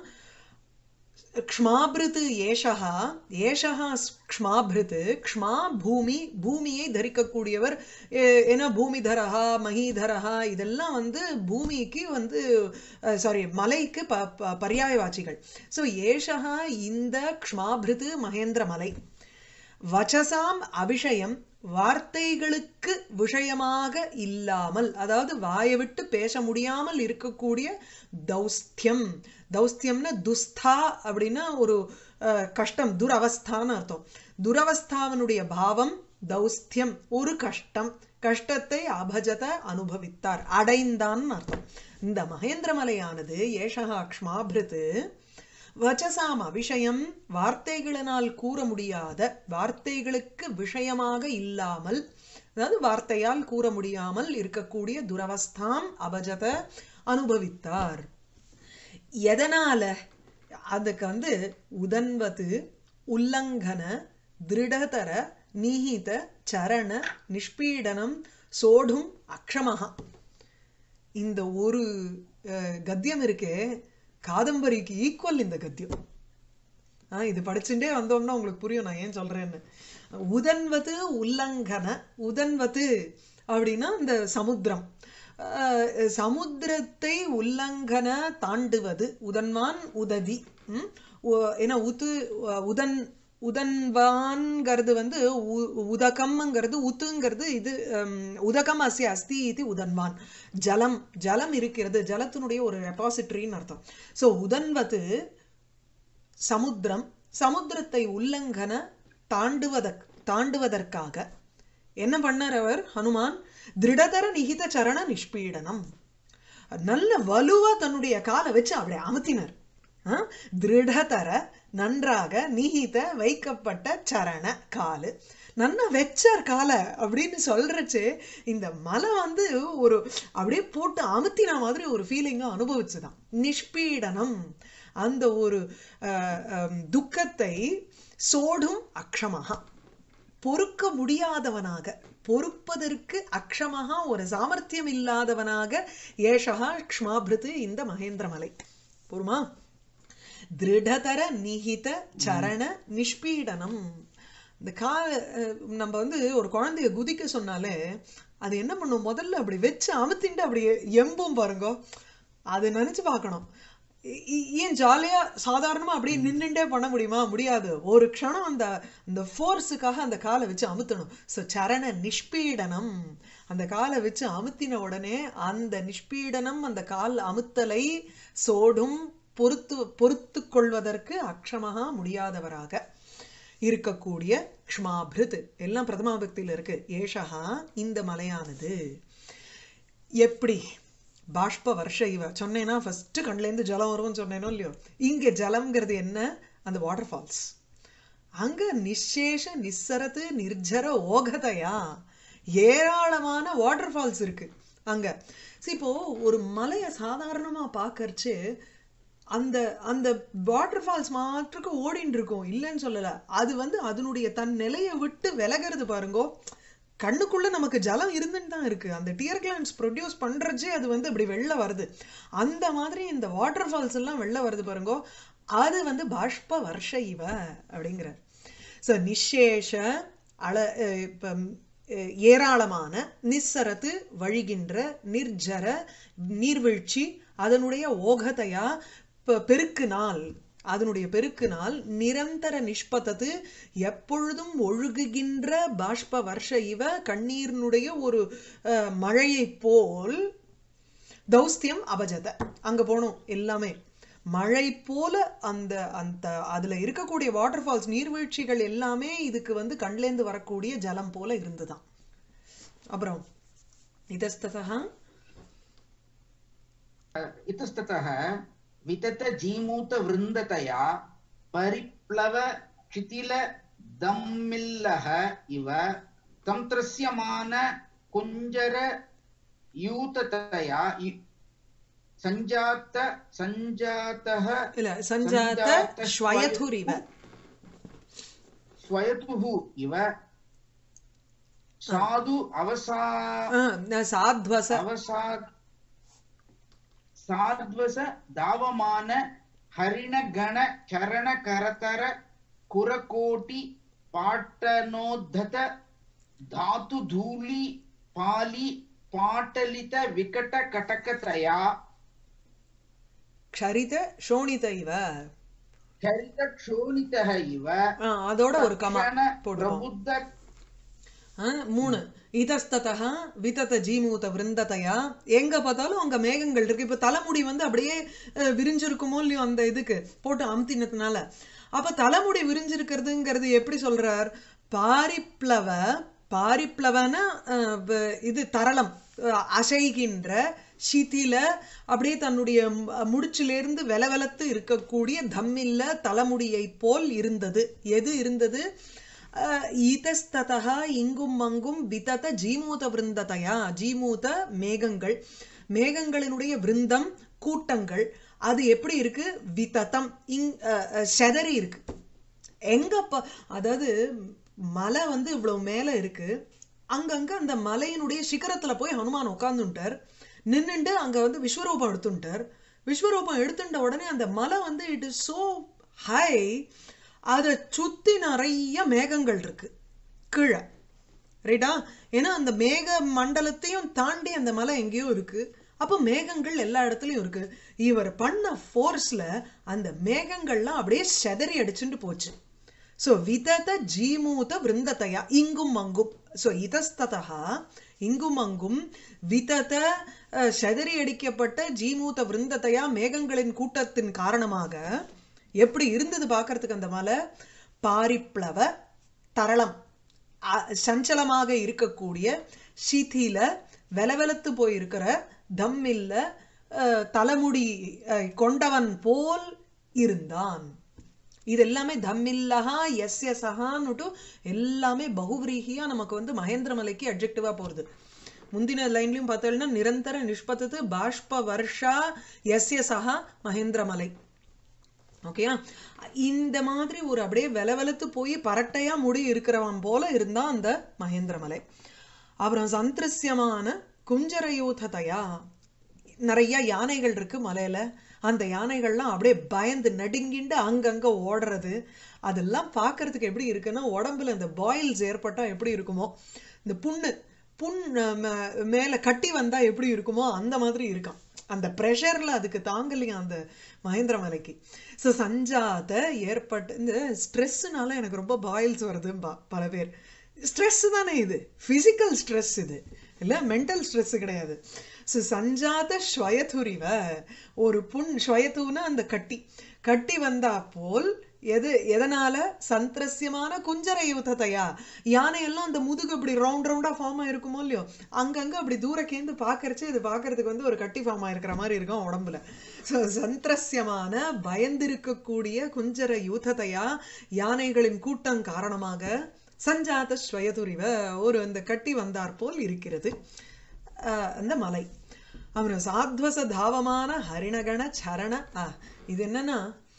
க்ஷ்மாபிருத் ஏஷः ஏஷः க்ஷ்மாபிருத் க்ஷ்மா பூமி பூமியை தரிக்கக்கூடியவர் ஏ- ஏன்னா பூமிதரஹா மஹீதரஹா இதெல்லாம் வந்து பூமிக்கு வந்து சாரி மலைக்கு ப ப- பர்யாயவாச்சிகள் ஸோ ஏஷः இந்த க்ஷ்மாபிருத் மகேந்திர மலை வச்சசாம் அபிஷயம் வார்த்தைகளுக்கு விஷயமாக இல்லாமல் அதாவது வாயை விட்டு பேச முடியாமல் இருக்கக்கூடிய தௌஸ்தியம் தௌஸ்தியம்னா துஸ்தா அப்படின்னா ஒரு அஹ், கஷ்டம் துரவஸ்தான்னு அர்த்தம் துரவஸ்தாவனுடைய பாவம் தௌஸ்தியம் ஒரு கஷ்டம் கஷ்டத்தை அபஜத அனுபவித்தார் அடைந்தான்னு அர்த்தம் இந்த மகேந்திரமலையானது ஏஷகா க்ஷ்மாபிருத்து வச்சசாம் அபிஷயம் வார்த்தைகளினால் கூற முடியாத வார்த்தைகளுக்கு விஷயமாக இல்லாமல் அதாவது வார்த்தையால் கூற முடியாமல் இருக்கக்கூடிய துரவஸ்தாம் அபஜத அனுபவித்தார் எதனால அதுக்கு வந்து உதன்வது உல்லங்கன திருடதர நிஹித சரண நிஷ்பீடனம் சோடும் அக்ஷமஹா இந்த ஒரு அஹ், கத்தியம் இருக்கே காதம்பரிக்கு ஈக்குவல் இந்த கத்தியம் ஆ இது படிச்சுட்டே வந்தோம்னா உங்களுக்கு புரியும் நான் ஏன் சொல்றேன்னு உதன்வது உல்லங்கன உதன்வது அப்படின்னா இந்த சமுத்திரம் அஹ், சமுத்திரத்தை உல்லங்கன தாண்டுவது உதன்வான் உததி ம்? உ- ஏன்னா உத்து அஹ், உதன் உதன்வான்ங்கிறது வந்து உ- உதகம்ங்கிறது உத்துங்கிறது இது ஹம், உதகம் அஸ்ய அஸ்தி இது உதன்வான் ஜலம் ஜலம் இருக்கிறது ஜலத்தினுடைய ஒரு ரெபாசிட்டரின்னு அர்த்தம் ஸோ உதன்வது சமுத்திரம் சமுத்திரத்தை உல்லங்கன தாண்டுவதற் தாண்டுவதற்காக என்ன பண்ணார் அவர் ஹனுமான் திருடதர நிகித சரண நிஷ்பீடனம் நல்ல வலுவா தன்னுடைய காலை வச்சு அப்படியே அமுத்தினார் ஆ? திருடதர நன்றாக நிகித வைக்கப்பட்ட சரண காலு நன்னா வெச்சார் காலை அப்படின்னு சொல்றச்சு இந்த மலை வந்து ஒரு அப்படியே போட்டு அமுத்தின மாதிரி ஒரு ஃபீலிங்கை அனுபவிச்சுதான் நிஷ்பீடனம் அந்த ஒரு அஹ், அஹ், துக்கத்தை சோடும் அக்ஷமகா பொறுக்க முடியாதவனாக பொறுப்பதற்கு அக்ஷமகா ஒரு சாமர்த்தியம் இல்லாதவனாக ஏஷகா க்ஷ்மாபிருத்து இந்த மகேந்திரமலை பொறுமா திருடதர நிகித சரண நிஷ்பீடனம் இந்த கா அஹ், நம்ம வந்து ஒரு குழந்தைய குதிக்க சொன்னாலே அது என்ன பண்ணும் முதல்ல அப்படி வச்சு அமுத்திண்டு அப்படி எம்பும் பாருங்க அது நினைச்சு பார்க்கணும் இ- இ- ஏன் ஜாலியா சாதாரணமா அப்படியே நின்னுட்டே பண்ண முடியுமா முடியாது ஒரு க்ஷணம் அந்த அந்த ஃபோர்ஸுக்காக அந்த காலை வச்சு அமுத்தணும் ஸோ சரண நிஷ்பீடனம் அந்த காலை வச்சு அமுத்தின உடனே அந்த நிஷ்பீடனம் அந்த கால் அமுத்தலை சோடும் பொறுத்து பொறுத்து கொள்வதற்கு அக்ஷமகா முடியாதவராக இருக்கக்கூடிய க்ஷ்மாபிருத் எல்லாம் பிரதமா பக்தியில இருக்கு ஏஷகா இந்த மலையானது எப்படி பாஷ்ப வருஷ இவ சொன்னேன்னா ஃபர்ஸ்ட் கண்லேருந்து ஜலம் வரும்னு சொன்னேனோ இல்லையோ இங்க ஜலம்ங்கிறது என்ன அந்த வாட்டர் ஃபால்ஸ் அங்க நிச்சேஷ நிஸ்ஸரத்து நிர்ஜர ஓகதையா ஏராளமான வாட்டர் ஃபால்ஸ் இருக்கு அங்க See, இப்போ ஒரு மலையை சாதாரணமா பார்க்கறச்சு அந்த அந்த வாட்டர் ஃபால்ஸ் மாற்றுக்கு ஓடின்னு இருக்கும் இல்லைன்னு சொல்லல அது வந்து அதனுடைய தன் நிலையை விட்டு விலகிறது பாருங்கோ கண்ணுக்குள்ள நமக்கு ஜலம் இருந்துன்னு தான் இருக்கு அந்த டியர் கிளான்ஸ் ப்ரொடியூஸ் பண்றச்சே அது வந்து இப்படி வெளில வருது அந்த மாதிரி இந்த வாட்டர் ஃபால்ஸ் எல்லாம் வெளில வருது பாருங்கோ அது வந்து பாஷ்ப வருஷ இவ அப்படிங்கிறார் ஸோ நிஷேஷ அள அஹ் இப்ப அஹ் ஏராளமான நிஸ்ஸரத்து வழிகின்ற நிர்ஜர நீர்வீழ்ச்சி அதனுடைய ஓகதையா பெ- பெருக்கினால் அதனுடைய பெருக்கினால் நிரந்தர நிஷ்பத்தது எப்பொழுதும் ஒழுகுகின்ற பாஷ்ப வருஷ இவ கண்ணீரினுடைய ஒரு அஹ், மழையைப் போல் தௌஸ்தியம் அபஜத அங்க போனோம் எல்லாமே மழை போல அந்த அந்த அதுல இருக்கக்கூடிய வாட்டர் ஃபால்ஸ் நீர்வீழ்ச்சிகள் எல்லாமே இதுக்கு வந்து கண்லேந்து வரக்கூடிய ஜலம் போல இருந்துதான் அப்புறம் இதஸ்ததா इतस्ततः विततजीमूतवृन्दतया परिप्लव क्षितिलदम्मिल्लः इव तन्त्रस्यमान कुञ्जर यूततया इ- सञ्जात सञ्जातः இல்ல சஞ்சாத சஞ்சாத ஸ்வயதுரிவ स्वयतुः इव साधु अवसा ஆ, சாத்வச अवसाद साध्वस दावमान हरिणगण चरण करतर कुरकोटि पाटनोद्धत धातु धूलि पालि पाटलित विकट कटकतया க்ஷரித சோணித இவ चरित क्षोणितः इव ஆ, அதோட ஒரு கமா क्षण போடுவோம் प्रबुद्ध ஆ, மூணு இதஸ்ததா விதத ஜீமூத விருந்ததையா எங்க பார்த்தாலும் அங்க மேகங்கள் இருக்கு இப்ப தலைமுடி வந்து அப்படியே அஹ், விரிஞ்சிருக்குமோ இல்லையோ அந்த இதுக்கு போட்டு அமுத்தினதுனால அப்ப தலைமுடி விரிஞ்சிருக்கிறதுங்கிறது எப்படி சொல்றார் பாரிப்ளவ பாரிப்ளவன அஹ், வ- இது தரளம் அஹ், அசைகின்ற சிதில அப்படியே தன்னுடைய ம- முடிச்சிலிருந்து வெலவெலத்து இருக்கக்கூடிய தம்மில்ல தலைமுடியை போல் இருந்தது எது இருந்தது அஹ், ஈதஸ்ததா இங்கும் அங்கும் விதத ஜீமூத விருந்ததையா ஜீமூத மேகங்கள் மேகங்களினுடைய விருந்தம் கூட்டங்கள் அது எப்படி இருக்கு விததம் இங் அஹ், அஹ், செதறி இருக்கு எங்க ப அதாவது மலை வந்து இவ்வளவு மேல இருக்கு அங்கங்க அந்த மலையினுடைய சிகரத்துல போய் ஹனுமான் உட்கார்ந்துட்டார் நின்னுண்டு அங்க வந்து விஸ்வரூபம் எடுத்துட்டார் விஸ்வரூபம் எடுத்துட்ட உடனே அந்த மலை வந்து இட் இஸ் சோ ஹை அதை சுத்தி நிறைய மேகங்கள் இருக்கு கீழே ரைட்டா ஏன்னா அந்த மேக மண்டலத்தையும் தாண்டி அந்த மலை எங்கேயோ இருக்கு அப்போ மேகங்கள் எல்லா இடத்துலயும் இருக்கு இவர் பண்ண ஃபோர்ஸ்ல அந்த மேகங்கள்லாம் அப்படியே செதறி அடிச்சுட்டு போச்சு ஸோ விதத ஜீமூத விருந்ததையா இங்கும் அங்கும் ஸோ இதஸ்ததா இங்கும் அங்கும் விதத அஹ், செதறி அடிக்கப்பட்ட ஜீமூத விருந்ததையா மேகங்களின் கூட்டத்தின் காரணமாக எப்படி இருந்தது பார்க்கறதுக்கு அந்த மலை பாரிப்ளவ தரளம் அ- சஞ்சலமாக இருக்கக்கூடிய சிதில வெலவெலத்து போயிருக்கிற தம்மில்ல அஹ், தலைமுடி அஹ், கொண்டவன் போல் இருந்தான் இது எல்லாமே தம்மில்லஹா எஸ்ய சஹான்னுட்டு எல்லாமே பகுவிரீகியா நமக்கு வந்து மகேந்திரமலைக்கு அப்ஜெக்டிவா போறது முந்தின லைன்லயும் பார்த்தோம்னா நிரந்தர நிஷ்பத்தது பாஷ்ப வர்ஷா எஸ்ய சஹா மகேந்திரமலை ஓகேயா இந்த மாதிரி ஒரு அப்படியே வெலவெலத்து போய் பரட்டையா முடி இருக்கிறவன் போல இருந்தான் அந்த மகேந்திரமலை அப்புறம் சந்திரசியமான குஞ்சரயூததையா நிறைய யானைகள் இருக்கு மலையில அந்த யானைகள்லாம் அப்படியே பயந்து நடுங்கிண்டு அங்கங்க ஓடுறது அதெல்லாம் பார்க்கறதுக்கு எப்படி இருக்குன்னா உடம்புல இந்த பாயில்ஸ் ஏற்பட்டா எப்படி இருக்குமோ இந்த புண்ணு புண் அஹ், ம- மேல கட்டி வந்தா எப்படி இருக்குமோ அந்த மாதிரி இருக்கான் அந்த ப்ரெஷர்ல அதுக்கு தாங்கலையும் அந்த மகேந்திர மலைக்கு ஸோ சஞ்சாத ஏற்பட்டு இந்த ஸ்ட்ரெஸ்ஸுனால எனக்கு ரொம்ப பாயில்ஸ் வருதும்பா பல பேர் ஸ்ட்ரெஸ் தானே இது ஃபிசிக்கல் ஸ்ட்ரெஸ் இது இல்லை மென்டல் ஸ்ட்ரெஸ் கிடையாது ஸோ சஞ்சாத ஸ்வயதுரிவ ஒரு புண் ஸ்வயத்துனா அந்த கட்டி கட்டி வந்தா போல் எது எதனால சந்திரசியமான குஞ்சர யூதத்தையா யானையெல்லாம் அந்த முதுகு அப்படி ரவுண்ட் ரவுண்டா ஃபார்ம் ஆயிருக்குமோ இல்லையோ அங்கங்க அப்படி தூரக்கேந்து பார்க்கறச்சு இது பார்க்கறதுக்கு வந்து ஒரு கட்டி ஃபார்ம் ஆயிருக்கிற மாதிரி இருக்கும் உடம்புல ஸோ சந்திரசியமான பயந்திருக்கக்கூடிய குஞ்சர யூதத்தையா யானைகளின் கூட்டம் காரணமாக சஞ்சாத ஸ்வயதுரிவ ஒரு அந்த கட்டி வந்தார் போல் இருக்கிறது அஹ் அந்த மலை அப்புறம் சாத்வச தாவமான ஹரிணகண சரண ஆ, இது என்னன்னா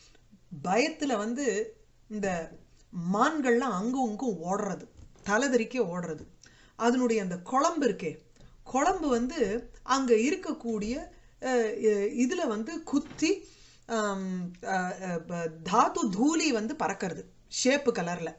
பயத்துல வந்து இந்த மான்கள்லாம் அங்கும் இங்கும் ஓடுறது தலைதறிக்க ஓடுறது அதனுடைய அந்த குழம்பு இருக்கே குழம்பு வந்து அங்க இருக்கக்கூடிய அஹ், அஹ், இதுல வந்து குத்தி ஆம், அஹ், அஹ், ப- தாது தூளி வந்து பறக்கிறது ஷேப்பு கலர்ல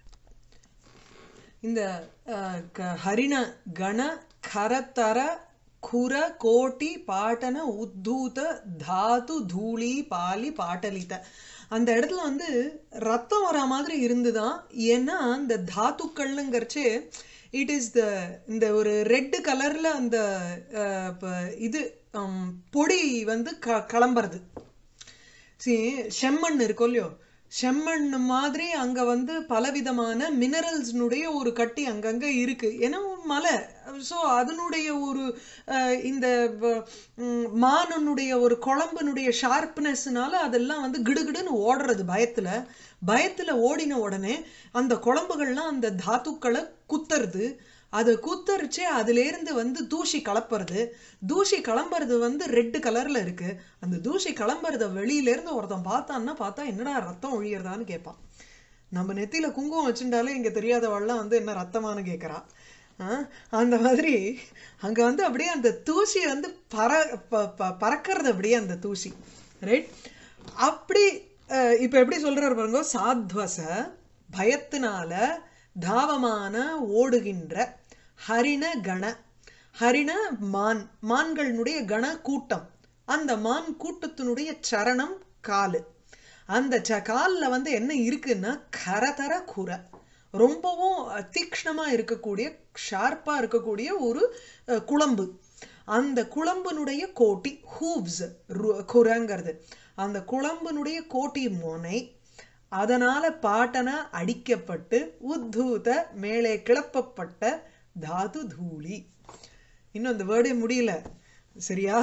இந்த அஹ், க- ஹரிண கண கரத்தர குர கோட்டி பாட்டன உத்தூத தாது தூளி பாலி பாட்டலித அந்த இடத்துல வந்து ரத்தம் வர மாதிரி இருந்துதான் ஏன்னா இந்த தாத்துக்கள்ங்கிறச்சே இட் இஸ் த இந்த ஒரு ரெட் கலர்ல அந்த அஹ், ப- இது ஹம், பொடி வந்து க கிளம்புறது see செம்மண் இருக்கும் இல்லையோ செம்மண் மாதிரி அங்க வந்து பலவிதமான மினரல்ஸ்னுடைய ஒரு கட்டி அங்கங்க இருக்கு ஏன்னா மலை ஸோ அதனுடைய ஒரு அஹ், இந்த வ- ம், மானனுடைய ஒரு குழம்புனுடைய ஷார்ப்னஸ்னால அதெல்லாம் வந்து கிடுகிடுன்னு ஓடுறது பயத்துல பயத்துல ஓடின உடனே அந்த குழம்புகள்லாம் அந்த தாத்துக்களை குத்துறது அதை குத்தரிச்சு அதுலேருந்து வந்து தூசி கலப்புறது தூசி கிளம்புறது வந்து ரெட் கலர்ல இருக்கு அந்த தூசி கிளம்புறத வெளியில இருந்து ஒருத்தன் பார்த்தான்னா பார்த்தா என்னடா ரத்தம் ஒழியறதான்னு கேட்பான் நம்ம நெத்தியில குங்குமம் வச்சுட்டாலே இங்க தெரியாதவள்லாம் வந்து என்ன ரத்தமான்னு கேட்கறா ஆ, அந்த மாதிரி அங்க வந்து அப்படியே அந்த தூசி வந்து பற ப- ப- பறக்கறது அப்படியே அந்த தூசி ரைட் அப்படி அஹ், இப்ப எப்படி சொல்றாரு பாருங்க சாத்வச பயத்தினால தாவமான ஓடுகின்ற ஹரிண கண ஹரிண மான் மான்களினுடைய கண கூட்டம் அந்த மான் கூட்டத்தினுடைய சரணம் காலு அந்த ச காலில் வந்து என்ன இருக்குன்னா கரதர குர ரொம்பவும் தீக்ஷ்ணமா இருக்கக்கூடிய ஷார்ப்பா இருக்கக்கூடிய ஒரு அஹ், குழம்பு அந்த குழம்பினுடைய கோட்டி ஹூவ்ஸ் குரங்கிறது அந்த குழம்பினுடைய கோட்டி முனை அதனால பாட்டன அடிக்கப்பட்டு உத்தூத மேலே கிளப்பப்பட்ட தாது தூளி இன்னும் அந்த வேர்டே முடியல சரியா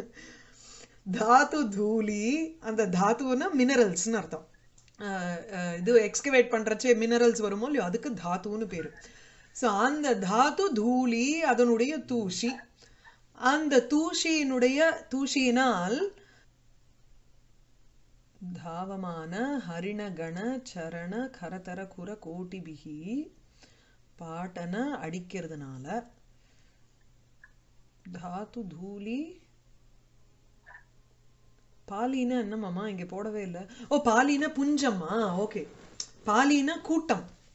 தாது தூளி அந்த தாத்துன்னா மினரல்ஸ்னு அர்த்தம் அஹ் அஹ் இது எக்ஸ்கவேட் பண்றச்சே மினரல்ஸ் வருமோ இல்லையோ அதுக்கு தாத்துன்னு பேரு ஸோ அந்த தாத்து தூளி அதனுடைய தூசி அந்த தூசியினுடைய தூசியினால் தாவமான ஹரிணகண சரண கரதர குர கோட்டிபிகி பாட்டன அடிக்கிறதுனால தாத்து தூளி பாலினா என்னமாமா இங்க போடவே இல்லை ஓ பாலினா புஞ்சம்மா ஓகே பாலினா கூட்டம்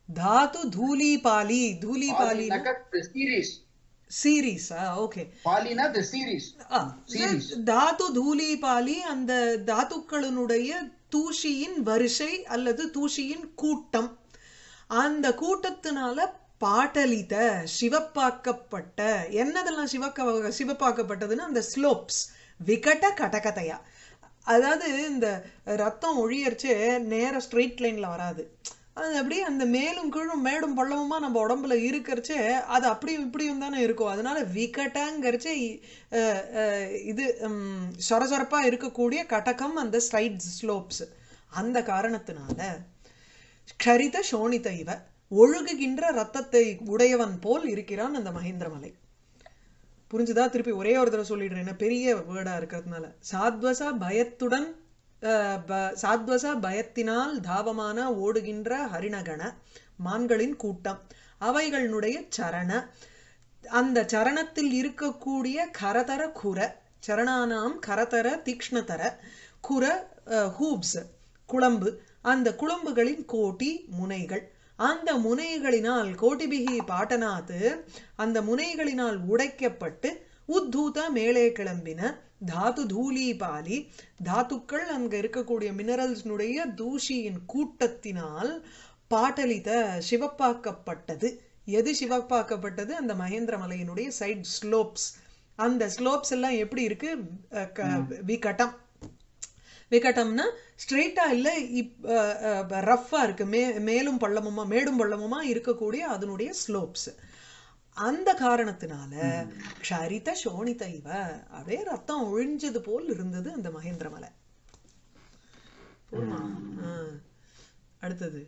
தாத்து தூலிபாலி தூலிபாலி சீரீஸ் சீரீஸா ஓகே பாலினா த சீரீஸ் Series. தாத்து தூலிபாலி அந்த தாத்துக்களினுடைய தூஷியின் வரிசை அல்லது தூஷியின் கூட்டம் அந்த கூட்டத்தினால பாட்டலித சிவப்பாக்கப்பட்ட என்னதெல்லாம் சிவக்க சிவப்பாக்கப்பட்டதுன்னா அந்த ஸ்லோப்ஸ் விகட கடகதையா அதாவது இந்த ரத்தம் ஒழியர்ச்சே நேர ஸ்ட்ரெயிட் லைன்ல வராது அது அப்படியே அந்த மேலும் கீழும் மேடும் பள்ளமுமா நம்ம உடம்புல இருக்கிறச்சே அது அப்படியும் இப்படியும் தானே இருக்கும் அதனால விகட்டங்கிறச்சே அஹ், அஹ், இது உம், சொரசொரப்பா இருக்கக்கூடிய கடகம் அந்த சைட் ஸ்லோப்ஸ் அந்த காரணத்தினால க்ஷரித சோனித இவ ஒழுகுகின்ற ரத்தத்தை உடையவன் போல் இருக்கிறான் அந்த மகேந்திரமலை புரிஞ்சுதா திருப்பி ஒரே ஒரு தடவை சொல்லிடுறேன் என்ன பெரிய வேர்டா இருக்கிறதுனால சாத்வச பயத்துடன் அஹ், ப- சாத்வச பயத்தினால் தாவமான ஓடுகின்ற ஹரிணகண மான்களின் கூட்டம் அவைகளினுடைய சரண அந்த சரணத்தில் இருக்கக்கூடிய கரதர குர சரணானாம் கரதர தீக்ஷ்ணதர குர ஹூப்ஸ் குளம்பு அந்த குளம்புகளின் கோட்டி முனைகள் அந்த முனைகளினால் கோட்டிபிகி பாட்டனாத்து அந்த முனைகளினால் உடைக்கப்பட்டு உத்தூத மேலே கிளம்பின தாது தூலீபாலி தாத்துக்கள் அங்க இருக்கக்கூடிய மினரல்ஸ்னுடைய தூசியின் கூட்டத்தினால் பாட்டலித சிவப்பாக்கப்பட்டது எது சிவப்பாக்கப்பட்டது அந்த மகேந்திர மலையினுடைய சைட் ஸ்லோப்ஸ் அந்த ஸ்லோப்ஸ் எல்லாம் எப்படி இருக்கு அஹ், க- விகடம் விகட்டம்னா ஸ்ட்ரெயிட்டா இல்ல இப் ரஃப்பா இருக்கு மே மேலும் பள்ளமுமா மேடும் பள்ளமுமா இருக்கக்கூடிய அதனுடைய ஸ்லோப்ஸ் அந்த காரணத்தினால க்ஷரித சோனித இவ அப்படியே ரத்தம் ஒழிஞ்சது போல் இருந்தது அந்த மகேந்திர மலை போதுமா? ஆ. அடுத்தது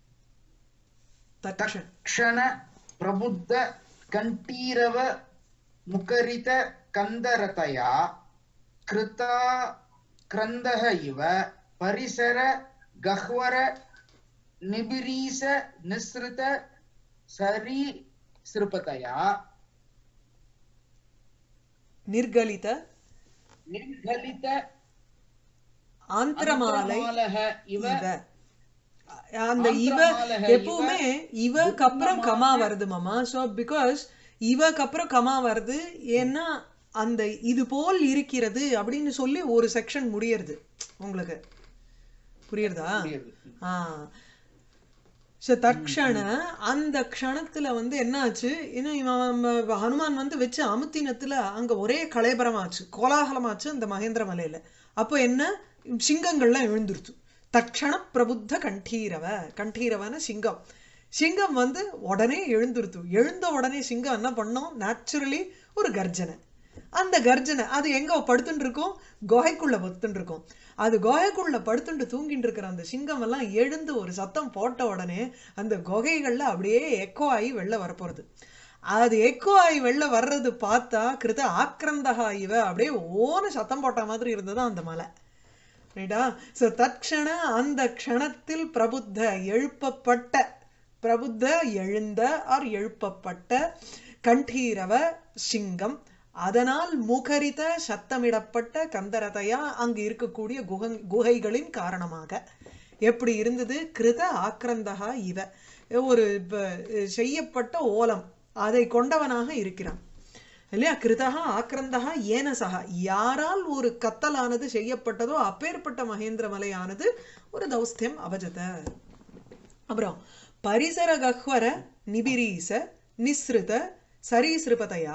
தட்ச ಕ್ಷಣ ಪ್ರಬುದ್ಧ ಕಂಠೀರವ ಮುಖರಿತ ಕಂದರತಯ ಕೃತ ಕ್ರಂದಹ ಇವ ಪರಿಸರ ಗಹ್ವರ ನಿಬಿರೀಸ ನಿಸೃತ ಸರಿ ಸೃಪತಯ நிர்கலித ನಿರ್ಗಲಿತ ஆந்திரமாலை ಅಂತರಮಾಲಹ ಇವ இவ அந்த இவ ஆந்திரமாலக எப்பவுமே இவக்கு அப்புறம் கமா வருது மாமா சோ பிகாஸ் இவக்கு அப்புறம் கமா வருது ஏன்னா அந்த இது போல் இருக்கிறது அப்படின்னு சொல்லி ஒரு செக்ஷன் முடியறது உங்களுக்கு புரியுறதா ஆ ஸோ தக்ஷண அந்த க்ஷணத்துல வந்து என்னாச்சு இன்னும் இவன் ம- ஹனுமான் வந்து வச்சு அமுத்தினத்துல அங்க ஒரே கலைபரமாச்சு கோலாகலமாச்சு அந்த மகேந்திர மலையில அப்போ என்ன சிங்கங்கள்லாம் எழுந்துருச்சு தக்ஷண பிரபுத்த கண்டீரவ கண்டீரவன சிங்கம் சிங்கம் வந்து உடனே எழுந்துருத்து எழுந்த உடனே சிங்கம் என்ன பண்ணோம் நேச்சுரலி ஒரு கர்ஜனை அந்த கர்ஜனை அது எங்க படுத்துட்டு இருக்கும் குகைக்குள்ள படுத்துட்டு இருக்கும் அது குகைக்குள்ள படுத்துட்டு தூங்கிட்டு இருக்கிற அந்த சிங்கம் எல்லாம் எழுந்து ஒரு சத்தம் போட்ட உடனே அந்த குகைகள்ல அப்படியே எக்கோ ஆகி வெளில வரப்போறது அது எக்கோ ஆகி வெளில வர்றது பார்த்தா கிருத ஆக்ரந்தகா இவ அப்படியே ஓன சத்தம் போட்ட மாதிரி இருந்தது அந்த மலை ரைட்டா ஸோ தட்சண அந்த க்ஷணத்தில் பிரபுத்த எழுப்பப்பட்ட பிரபுத்த எழுந்த ஆர் எழுப்பப்பட்ட கண்டீரவ சிங்கம் அதனால் முகரித சத்தமிடப்பட்ட கந்தரதையா அங்கு இருக்கக்கூடிய குகங் குகைகளின் காரணமாக எப்படி இருந்தது கிருத ஆக்ரந்தகா இவ ஒரு ப- செய்யப்பட்ட ஓலம் அதை கொண்டவனாக இருக்கிறான் இல்லையா கிருதகா ஆக்ரந்தகா ஏனசகா யாரால் ஒரு கத்தலானது செய்யப்பட்டதோ அப்பேற்பட்ட மகேந்திர மலையானது ஒரு தௌஸ்தியம் அவஜத அப்புறம் பரிசர கஹ்வர நிபிரீச நிஸ்ருத சரீசிருபதையா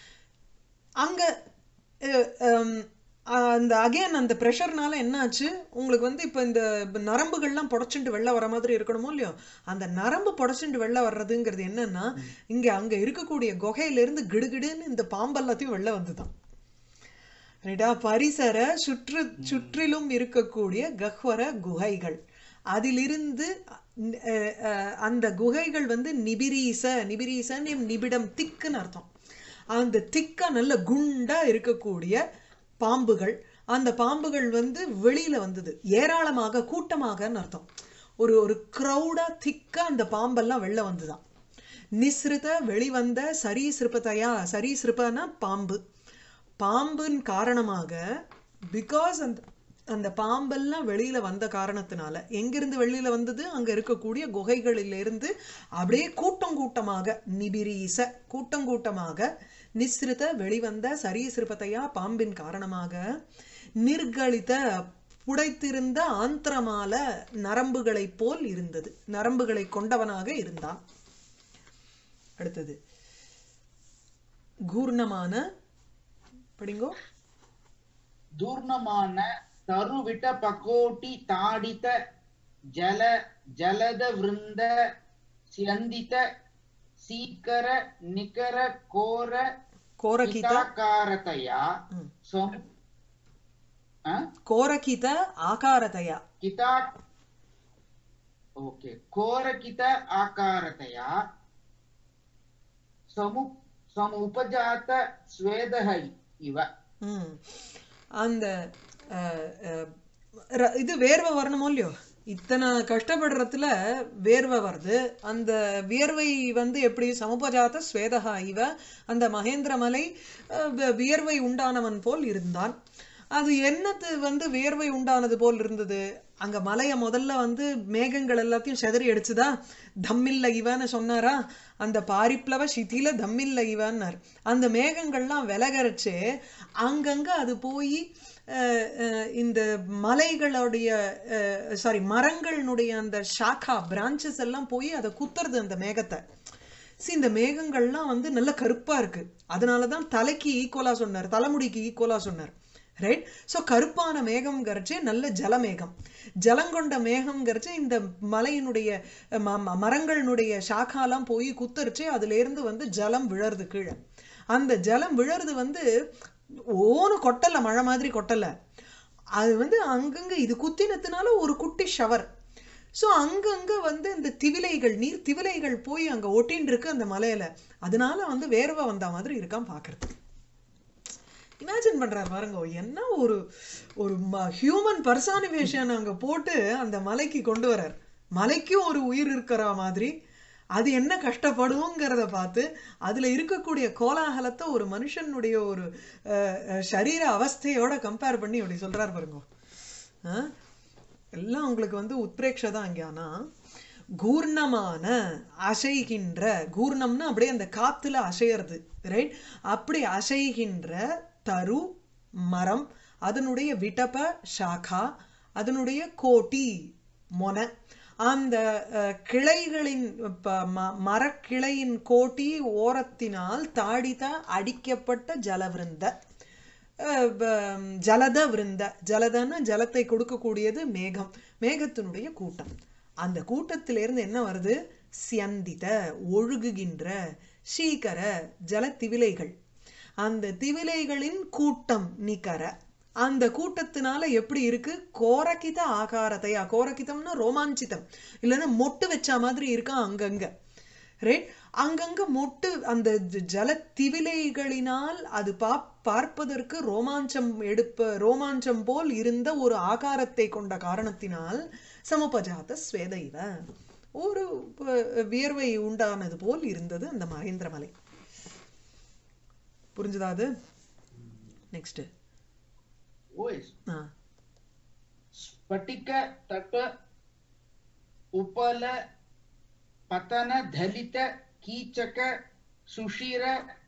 அங்க அஹ், ஹம், அந்த அகைன் அந்த ப்ரெஷர்னால என்னாச்சு உங்களுக்கு வந்து இப்போ இந்த நரம்புகள்லாம் புடச்சுண்டு வெளில வர மாதிரி இருக்கணுமோ இல்லையோ அந்த நரம்பு புடச்சுண்டு வெளில வர்றதுங்கிறது என்னன்னா இங்க அங்க இருக்கக்கூடிய குகையிலிருந்து கிடுகிடுன்னு இந்த பாம்பெல்லாத்தையும் வெளில வந்துதான் ரைட்டா பரிசர சுற்று சுற்றிலும் இருக்கக்கூடிய கஹ்வர குகைகள் அதிலிருந்து அஹ், அஹ், அந்த குகைகள் வந்து நிபிரீச நிபிரீசன்னு நிபிடம் திக்குன்னு அர்த்தம் அந்த திக்கா நல்ல குண்டா இருக்கக்கூடிய பாம்புகள் அந்த பாம்புகள் வந்து வெளியில வந்தது ஏராளமாக கூட்டமாகன்னு அர்த்தம் ஒரு ஒரு க்ரௌடா திக்கா அந்த பாம்பெல்லாம் வெளில வந்துதான் நிஸ்ருத வெளிவந்த சரீசிருப்பதையா சரீசிருப்பனா பாம்பு பாம்பின் காரணமாக பிகாஸ் அந்த அந்த பாம்பெல்லாம் வெளியில வந்த காரணத்தினால எங்கிருந்து வெளியில வந்தது அங்க இருக்கக்கூடிய குகைகளிலிருந்து அப்படியே கூட்டம் கூட்டமாக நிபிரீச கூட்டம் கூட்டமாக நிஸ்ருத வெளிவந்த சரீசிருபத்தையா பாம்பின் காரணமாக நிர்கலித புடைத்திருந்த ஆந்திரமால நரம்புகளைப் போல் இருந்தது நரம்புகளை கொண்டவனாக இருந்தான் அடுத்தது கூர்ணமான படிங்கோ ದೂರ್ಣಮಾನ ತರುವಿಟ ಪಕೋಟಿ ತಾಡಿತ ಜಲ ಜಲದ ವೃಂದ ಸ್ಯಂದಿತ ಸೀಕರ ನಿಕರ ಕೋರ கோரகித ಹಿತಾಕಾರತಯ ம். ಸ್ವಂ ಆ? கோரகித ஆகாரதையா ಕಿತಾ ಓಕೆ ಕೋರಕಿತ ಆಕಾರತಯ ಸಮು ಸಮುಪಜಾತ ಸ್ವೇದಹ ಇವ ம் அந்த அஹ், அஹ், ர- இது வேர்வை வரணுமோ இல்லையோ இத்தனை கஷ்டப்படுறதுல வேர்வை வருது அந்த வியர்வை வந்து எப்படி சமுபஜாத ஸ்வேதகா இவ அந்த மகேந்திரமலை அஹ், வி- வியர்வை உண்டானவன் போல் இருந்தான் அது என்னது வந்து வியர்வை உண்டானது போல் இருந்தது அங்க மலைய முதல்ல வந்து மேகங்கள் எல்லாத்தையும் செதறி அடிச்சுதா தம்மில்ல இவன்னு சொன்னாரா அந்த பாரிப்ளவ சிதில தம்மில்ல இவன்னார் அந்த மேகங்கள்லாம் விலகரிச்சு அங்கங்க அது போய் அஹ், அஹ், இந்த மலைகளுடைய சாரி மரங்களினுடைய அந்த ஷாக்கா பிரான்ச்சஸ் எல்லாம் போய் அதை குத்துறது அந்த மேகத்தை see இந்த மேகங்கள்லாம் வந்து நல்ல கருப்பா இருக்கு அதனாலதான் தலைக்கு ஈக்குவலா சொன்னார் தலைமுடிக்கு ஈக்குவலா சொன்னார் ரைட் ஸோ கருப்பான மேகம்ங்கிறச்சே நல்ல ஜலமேகம் ஜலங்கொண்ட மேகம்ங்கிறச்சு இந்த மலையினுடைய ம- ம- மரங்களினுடைய சாக்காலாம் போய் குத்தரிச்சு அதுல இருந்து வந்து ஜலம் விழறது கீழே அந்த ஜலம் விழறது வந்து ஓனு கொட்டல மழை மாதிரி கொட்டல அது வந்து அங்கங்க இது குத்தினதுனால ஒரு குட்டி ஷவர் ஸோ அங்கங்க வந்து இந்த திவிலைகள் நீர் திவிலைகள் போய் அங்க ஒட்டின்னு இருக்கு அந்த மலையில அதனால வந்து வேர்வை வந்த மாதிரி இருக்கான் பார்க்கறதுக்கு இமேஜின் பண்றாரு பாருங்க என்ன ஒரு ஒரு ஹியூமன் பர்சானிவேஷன் அங்க போட்டு அந்த மலைக்கு கொண்டு வரார் மலைக்கும் ஒரு உயிர் இருக்கிற மாதிரி அது என்ன கஷ்டப்படுங்கிறத பார்த்து அதுல இருக்கக்கூடிய கோலாகலத்தை ஒரு மனுஷனுடைய ஒரு அஹ், அஹ், சரீர அவஸ்தையோட கம்பேர் பண்ணி அப்படி சொல்றாரு பாருங்க ஆ? எல்லாம் உங்களுக்கு வந்து உத்பிரேக்ஷ தான் இங்க ஆனா கூர்ணமான அசைகின்ற கூர்ணம்னா அப்படியே அந்த காத்துல அசையறது ரைட் அப்படி அசைகின்ற தரு மரம் அதனுடைய விட்டப சாக்கா அதனுடைய கோட்டி மொன அந்த அஹ், கிளைகளின் ப- ம- மரக்கிளையின் கோட்டி ஓரத்தினால் தாடித அடிக்கப்பட்ட ஜலவிருந்த அஹ் ப- ஜலத விருந்த ஜலதன்னா ஜலத்தை கொடுக்கக்கூடியது மேகம் மேகத்தினுடைய கூட்டம் அந்த கூட்டத்திலிருந்து என்ன வருது சியந்தித ஒழுகுகின்ற சீக்கர ஜல திவிலைகள் அந்த திவிலைகளின் கூட்டம் நிகர அந்த கூட்டத்தினால எப்படி இருக்கு கோரகித ஆகாரத்தையா கோரகிதம்னா ரோமாஞ்சிதம் இல்லைன்னா மொட்டு வச்ச மாதிரி இருக்கா அங்கங்க ரைட் அங்கங்க மொட்டு அந்த ஜ- ஜல திவிலைகளினால் அது பா பார்ப்பதற்கு ரோமாஞ்சம் எடுப்ப ரோமாஞ்சம் போல் இருந்த ஒரு ஆகாரத்தை கொண்ட காரணத்தினால் சமுபஜாத ஸ்வேதைவ ஒரு அஹ், வியர்வை உண்டானது போல் இருந்தது அந்த மகேந்திர மலை புரிஞ்சுதா அது நெக்ஸ்ட் ಓಯ್ ஆ ಸ್ಫಟಿಕ ತಟ ಉಪಲ ಪತನ ಧಲಿತ ಕೀಚಕ ಸುಷಿರ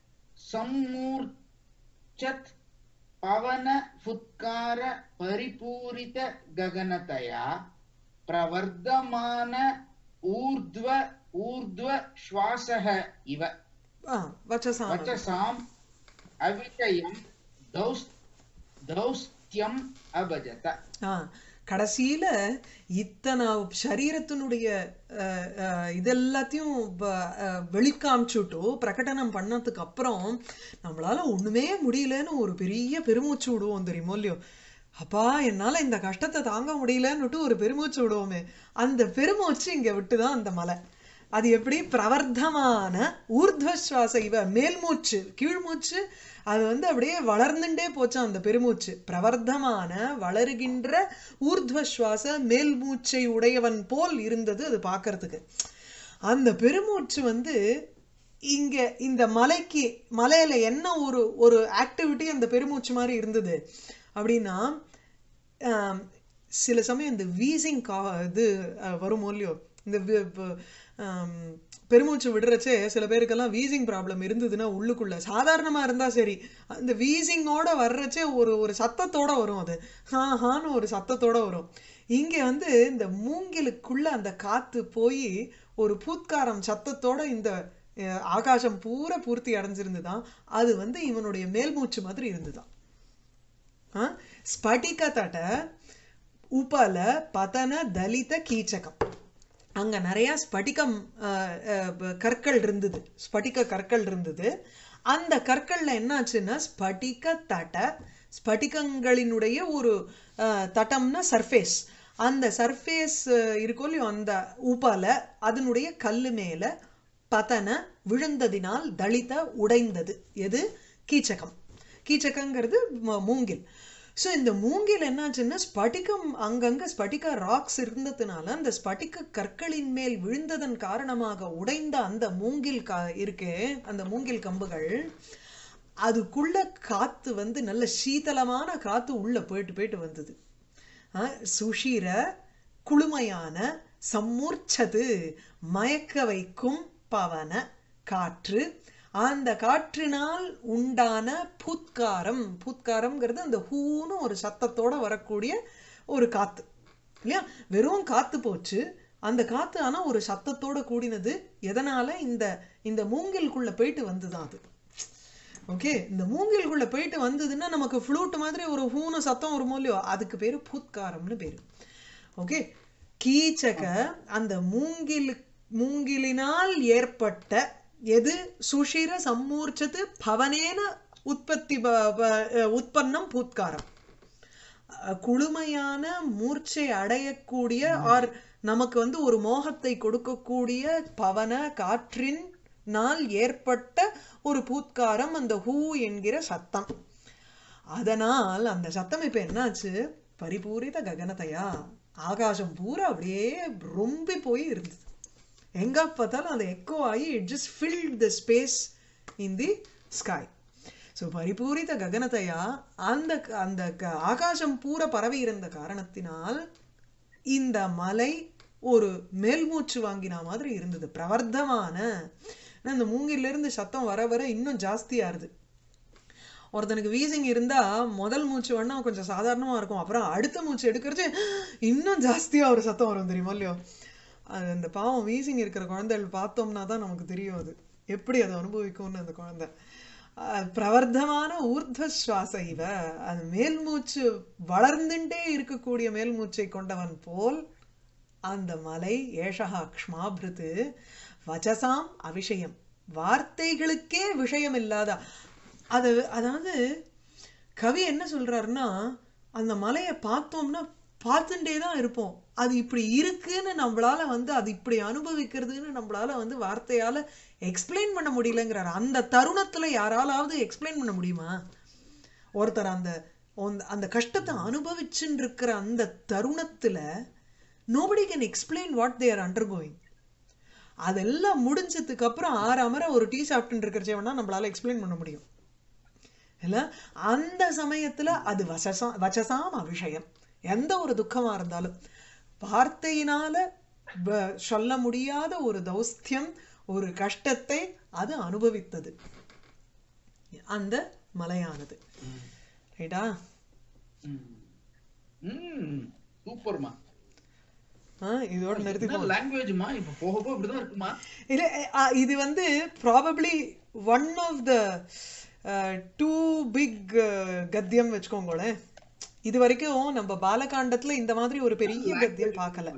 ಸಂಮೂರ್ಛತ್ ಪವನ ಫುತ್ಕಾರ ಪರಿಪೂರಿತ ಗಗನತಯ ಪ್ರವರ್ಧಮಾನ ಊರ್ಧ್ವ ಊರ್ಧ್ವ ಶ್ವಾಸಃ ಇವ ஆ வச்சசாம ವಚಸಾಂ ಅವಿಷಯಂ ದೌಸ್ ದೌಸ್ತ್ಯಂ ಅಭಜತ ஆ கடைசியில இத்தனை சரீரத்தினுடைய அஹ், அஹ், இதெல்லாத்தையும் வ- அஹ், வெளிக்காமிச்சுட்டு பிரகடனம் பண்ணதுக்கு அப்புறம் நம்மளால ஒண்ணுமே முடியலன்னு ஒரு பெரிய பெருமூச்சு விடுவோம் தெரியுமோ இல்லையோ அப்பா என்னால இந்த கஷ்டத்தை தாங்க முடியலன்னுட்டு ஒரு பெருமூச்சு விடுவோமே அந்த பெருமூச்சு இங்க விட்டுதான் அந்த மலை அது எப்படி பிரவர்த்தமான ஊர்ಧ್ವஸ்வாச இவ மேல்மூச்சு கீழ்மூச்சு அது வந்து அப்படியே வளர்ந்துட்டே போச்சாம் அந்த பெருமூச்சு பிரவர்த்தமான வளருகின்ற ஊர்ಧ್ವஸ்வாச மேல்மூச்சை உடையவன் போல் இருந்தது அது பார்க்கறதுக்கு அந்த பெருமூச்சு வந்து இங்க இந்த மலைக்கு மலையில என்ன ஒரு ஒரு ஆக்டிவிட்டி அந்த பெருமூச்சு மாதிரி இருந்தது அப்படின்னா ஆம், சில சமயம் இந்த வீசிங் கா இது அஹ், வருமோ இல்லையோ இந்த வி- ப- ஆம், பெருமூச்சு விடுறச்சே சில பேருக்கெல்லாம் வீசிங் ப்ராப்ளம் இருந்ததுன்னா உள்ளுக்குள்ள சாதாரணமா இருந்தா சரி அந்த வீசிங்கோட வர்றச்சே ஒரு ஒரு சத்தத்தோட வரும் அது ஹா ஹான்னு ஒரு சத்தத்தோட வரும் இங்க வந்து இந்த மூங்கிலுக்குள்ள அந்த காத்து போய் ஒரு பூத்காரம் சத்தத்தோட இந்த அஹ், ஆகாசம் பூரா பூர்த்தி அடைஞ்சிருந்துதான் அது வந்து இவனுடைய மேல்மூச்சு மாதிரி இருந்துதான் ಆ? ಸ್ಫಟಿಕ ತಟ ಉಪಲ ಪತನ ದಲಿತ கீச்சகம் அங்க நிறைய ஸ்படிகம் அஹ், அஹ், ப- கற்கள் இருந்தது ஸ்படிக கற்கள் இருந்தது அந்த கற்கள்ல என்னாச்சுன்னா ஸ்படிக தட ஸ்படிகங்களினுடைய ஒரு அஹ், தட்டம்னா சர்ஃபேஸ் அந்த சர்ஃபேஸ் இருக்கோ இல்லையோ அந்த உப்பால அதனுடைய கல்லு மேல பதன விழுந்ததினால் தளித்த உடைந்தது எது கீச்சகம் கீச்சகங்கிறது ம- மூங்கில் ஸோ இந்த மூங்கில் என்னாச்சுன்னா ஸ்படிகம் அங்கங்க ஸ்படிக ராக்ஸ் இருந்ததுனால அந்த ஸ்படிக கற்களின் மேல் விழுந்ததன் காரணமாக உடைந்த அந்த மூங்கில் கா இருக்கே அந்த மூங்கில் கம்புகள் அதுக்குள்ள காத்து வந்து நல்ல சீதளமான காத்து உள்ள போயிட்டு போயிட்டு வந்தது ஆ, சுஷிர குளுமையான சம்மூர்ச்சது மயக்க வைக்கும் பவன காற்று அந்த காற்றினால் உண்டான பூத்காரம் பூத்காரம்ங்கிறது அந்த ஹூன்னு ஒரு சத்தத்தோட வரக்கூடிய ஒரு காத்து இல்லையா வெறும் காத்து போச்சு அந்த காத்து ஆனா ஒரு சத்தத்தோட கூடினது எதனால இந்த இந்த மூங்கிலுக்குள்ள போயிட்டு வந்துதான் அது ஓகே இந்த மூங்கிலுக்குள்ள போயிட்டு வந்ததுன்னா நமக்கு ஃப்ளூட் மாதிரி ஒரு ஹூனு சத்தம் ஒரு மூலியோ அதுக்கு பேரு பூத்காரம்னு பேரு ஓகே கீச்சக அந்த மூங்கில் மூங்கிலினால் ஏற்பட்ட எது சுஷிர சம்மூர்ச்சத்து பவனேன உற்பத்தி ப- ப- உற்பன்னம் பூத்காரம் அஹ் குளுமையான மூர்ச்சை அடையக்கூடிய ஆர் நமக்கு வந்து ஒரு மோகத்தை கொடுக்கக்கூடிய பவன காற்றின் நாள் ஏற்பட்ட ஒரு பூத்காரம் அந்த ஹூ என்கிற சத்தம் அதனால் அந்த சத்தம் இப்ப என்னாச்சு பரிபூரித ககனத்தையா ஆகாசம் பூரா அப்படியே ரொம்பி போய் இருந்தது எங்க பார்த்தாலும் அது எக்கோ ஆகி it just filled the space in the sky so பரிபூரித ககனத்தையா அந்த அந்த க- ஆகாசம் பூரா பரவி இருந்த காரணத்தினால் இந்த மலை ஒரு மேல்மூச்சு வாங்கின மாதிரி இருந்தது பிரவர்த்தமான ஆனா இந்த மூங்கில இருந்து சத்தம் வர வர இன்னும் ஜாஸ்தியாருது ஒருத்தனுக்கு வீசிங் இருந்தா முதல் மூச்சு வேணா கொஞ்சம் சாதாரணமா இருக்கும் அப்புறம் அடுத்த மூச்சு எடுக்கிறது இன்னும் ஜாஸ்தியா ஒரு சத்தம் வரும் தெரியுமா இல்லையோ அது அந்த பாவம் வீசிங் இருக்கிற குழந்தைகள் பார்த்தோம்னா தான் நமக்கு தெரியும் அது எப்படி அதை அனுபவிக்கும்னு அந்த குழந்தை அஹ் பிரவர்த்தமான ஊர்த்வ சுவாச இவ அது மேல்மூச்சு வளர்ந்துட்டே இருக்கக்கூடிய மேல்மூச்சை கொண்டவன் போல் அந்த மலை ஏஷகா க்ஷ்மாபிருத்து வச்சசாம் அவிஷயம் வார்த்தைகளுக்கே விஷயம் இல்லாத அது அதாவது கவி என்ன சொல்றாருன்னா அந்த மலையை பார்த்தோம்னா பார்த்துட்டே தான் இருப்போம் அது இப்படி இருக்குன்னு நம்மளால வந்து அது இப்படி அனுபவிக்கிறதுன்னு நம்மளால வந்து வார்த்தையால எக்ஸ்பிளைன் பண்ண முடியலங்கிறாரு அந்த தருணத்துல யாராலாவது எக்ஸ்பிளைன் பண்ண முடியுமா ஒருத்தர் அந்த அந்த- அந்த கஷ்டத்தை அனுபவிச்சுன்னு இருக்கிற அந்த தருணத்துல nobody can explain what they are undergoing அதெல்லாம் முடிஞ்சதுக்கு அப்புறம் ஆறு அமர ஒரு டீ சாப்பிட்டு இருக்கிறச்சே வேணா நம்மளால எக்ஸ்பிளைன் பண்ண முடியும் இல்ல அந்த சமயத்துல அது வசசா வச்சசாம் அவிஷயம் எந்த ஒரு துக்கமா இருந்தாலும் வார்த்தையினால வ- சொல்ல முடியாத ஒரு தௌஸ்தியம் ஒரு கஷ்டத்தை அது அனுபவித்தது அந்த மலையானது ரைட்டா ம் சூப்பர்மா ஆ, இதோட நிறுத்திப்போம் லாங்குவேஜ்மா இப்ப போக போக இப்படிதான் இருக்குமா இல்ல அ, இது வந்து probably one of the two big கத்தியம் வச்சுக்கோங்களேன் இது வரைக்கும் நம்ம பாலகாண்டத்துல இந்த மாதிரி ஒரு பெரிய கத்தியம் பார்க்கல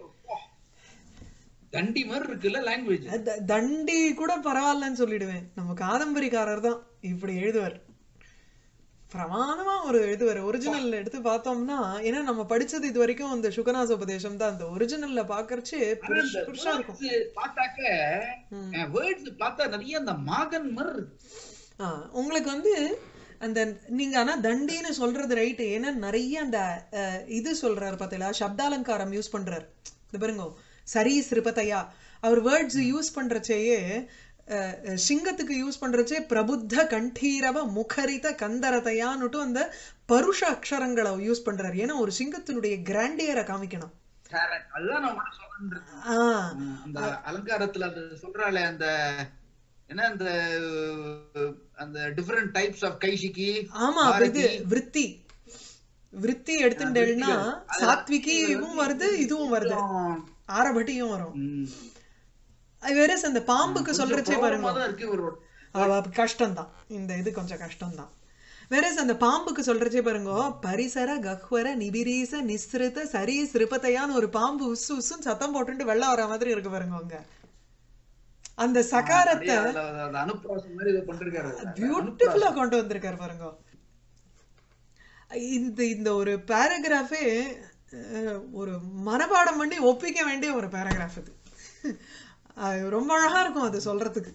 தண்டி மாதிரி இருக்குல்ல லாங்குவேஜ் த- தண்டி கூட பரவாயில்லன்னு சொல்லிடுவேன் நம்ம காதம்பரிக்காரர் தான் இப்படி எழுதுவார் பிரமாணமா ஒரு எழுதுவார் ஒரிஜினல் எடுத்து பார்த்தோம்னா ஏன்னா நம்ம படிச்சது இது வரைக்கும் இந்த சுகநாச உபதேசம் தான் அந்த ஒரிஜினல்ல பாக்கறச்சு பெருசு பெருசா இருக்கும் பார்த்தாக்க வேர்ட்ஸ் பார்த்தா நிறைய அந்த மாகன் மாதிரி இருக்கு ஆ, உங்களுக்கு வந்து அந்த நீங்க ஆனா தண்டின்னு சொல்றது ரைட்டு ஏன்னா நிறைய அந்த அஹ், இது சொல்றாரு பார்த்தீங்களா சப்தாலங்காரம் யூஸ் பண்றாரு இந்த பாருங்க சரி சிறுபத்தையா அவர் வேர்ட்ஸ் யூஸ் பண்றச்சேயே அஹ், அஹ், சிங்கத்துக்கு யூஸ் பண்றச்சே பிரபுத்த கண்டீரவ முகரித கந்தரதையான்னுட்டு அந்த பருஷ அக்ஷரங்களை யூஸ் பண்றாரு ஏன்னா ஒரு சிங்கத்தினுடைய கிராண்டியரை காமிக்கணும் Correct. அதுதான் நான் உனக்கு சொல்றேன் இருக்கேன். ஆ உம், அந்த அலங்காரத்துல அது சொல்றாளே அந்த என்ன அந்த அஹ், அந்த டிஃபரெண்ட் டைப்ஸ் ஆஃப் கைஷிக்கி ஆமா அப்ப இது பாரதி. விருத்தி விருத்தி எடுத்துட்டேன்னா அது- சாத்விகியும் வருது இதுவும் வருது ஆரபட்டியும் வரும் உம். வேற அந்த பாம்புக்கு கொஞ்சம் சொல்றச்சே problem பாருங்க ஆ தான் இருக்கு இவரோட அவ கஷ்டம்தான் இந்த இது கொஞ்சம் கஷ்டம்தான் வேற அந்த பாம்புக்கு சொல்றச்சே பாருங்க பரிசர கஹ்வர நிபிரீச நிஸ்ருத சரி சிறுபத்தையான்னு ஒரு பாம்பு உசு உசுன்னு சத்தம் போட்டுட்டு வெள்ள வர மாதிரி இருக்கு பாருங்க அங்க அந்த சகாரத்தை அப்படியே அதுல அந்த அனுப்பிராசம் மாதிரி இதை பண்றாரு பியூட்டிஃபுல்லா கொண்டு வந்திருக்காரு பாருங்க இந்த இந்த ஒரு பேராகிராஃபே ஒரு மனப்பாடம் பண்ணி ஒப்பிக்க வேண்டிய ஒரு பேராகிராஃப் இது அது ரொம்ப அழகா இருக்கும் அது சொல்றதுக்கு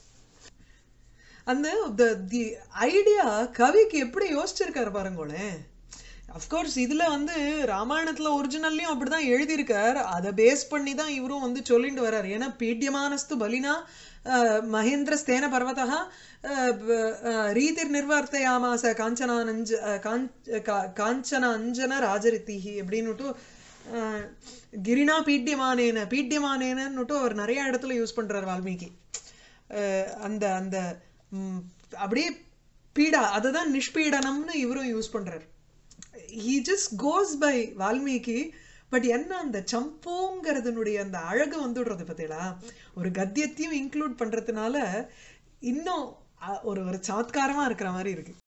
அந்த தி ஐடியா கவிக்கு எப்படி யோசிச்சிருக்காரு பாருங்களேன் அஃப்கோர்ஸ் இதுல வந்து ராமாயணத்துல ஒரிஜினல்லையும் அப்படிதான் எழுதியிருக்கார் அதை பேஸ் பண்ணி தான் இவரும் வந்து சொல்லிட்டு வர்றாரு ஏன்னா பீட்யமானஸ்து பலினா அஹ், மகேந்திரஸ்தேன பர்வதா ரீதிர் நிர்வர்த்தயாமாச காஞ்சனானஞ்ச அஹ், காஞ்ச- கா- காஞ்சன அஞ்சன ராஜரித்திஹி அப்படின்னுட்டு அஹ், கிரினா பீட்யமானேன பீட்யமானேனன்னுட்டு அவர் நிறைய இடத்துல யூஸ் பண்றாரு வால்மீகி அஹ் அந்த அந்த ம், அப்படியே பீடா அதுதான் நிஷ்பீடனம்னு இவரும் யூஸ் பண்றாரு he just goes by Valmiki but என்ன அந்த சம்போங்கிறதுனுடைய அந்த அழகு வந்துடுறது பார்த்தீங்களா ஒரு கத்தியத்தையும் இன்க்ளூட் பண்றதுனால இன்னும் அ, ஒரு ஒரு சமத்காரமா இருக்கிற மாதிரி இருக்கு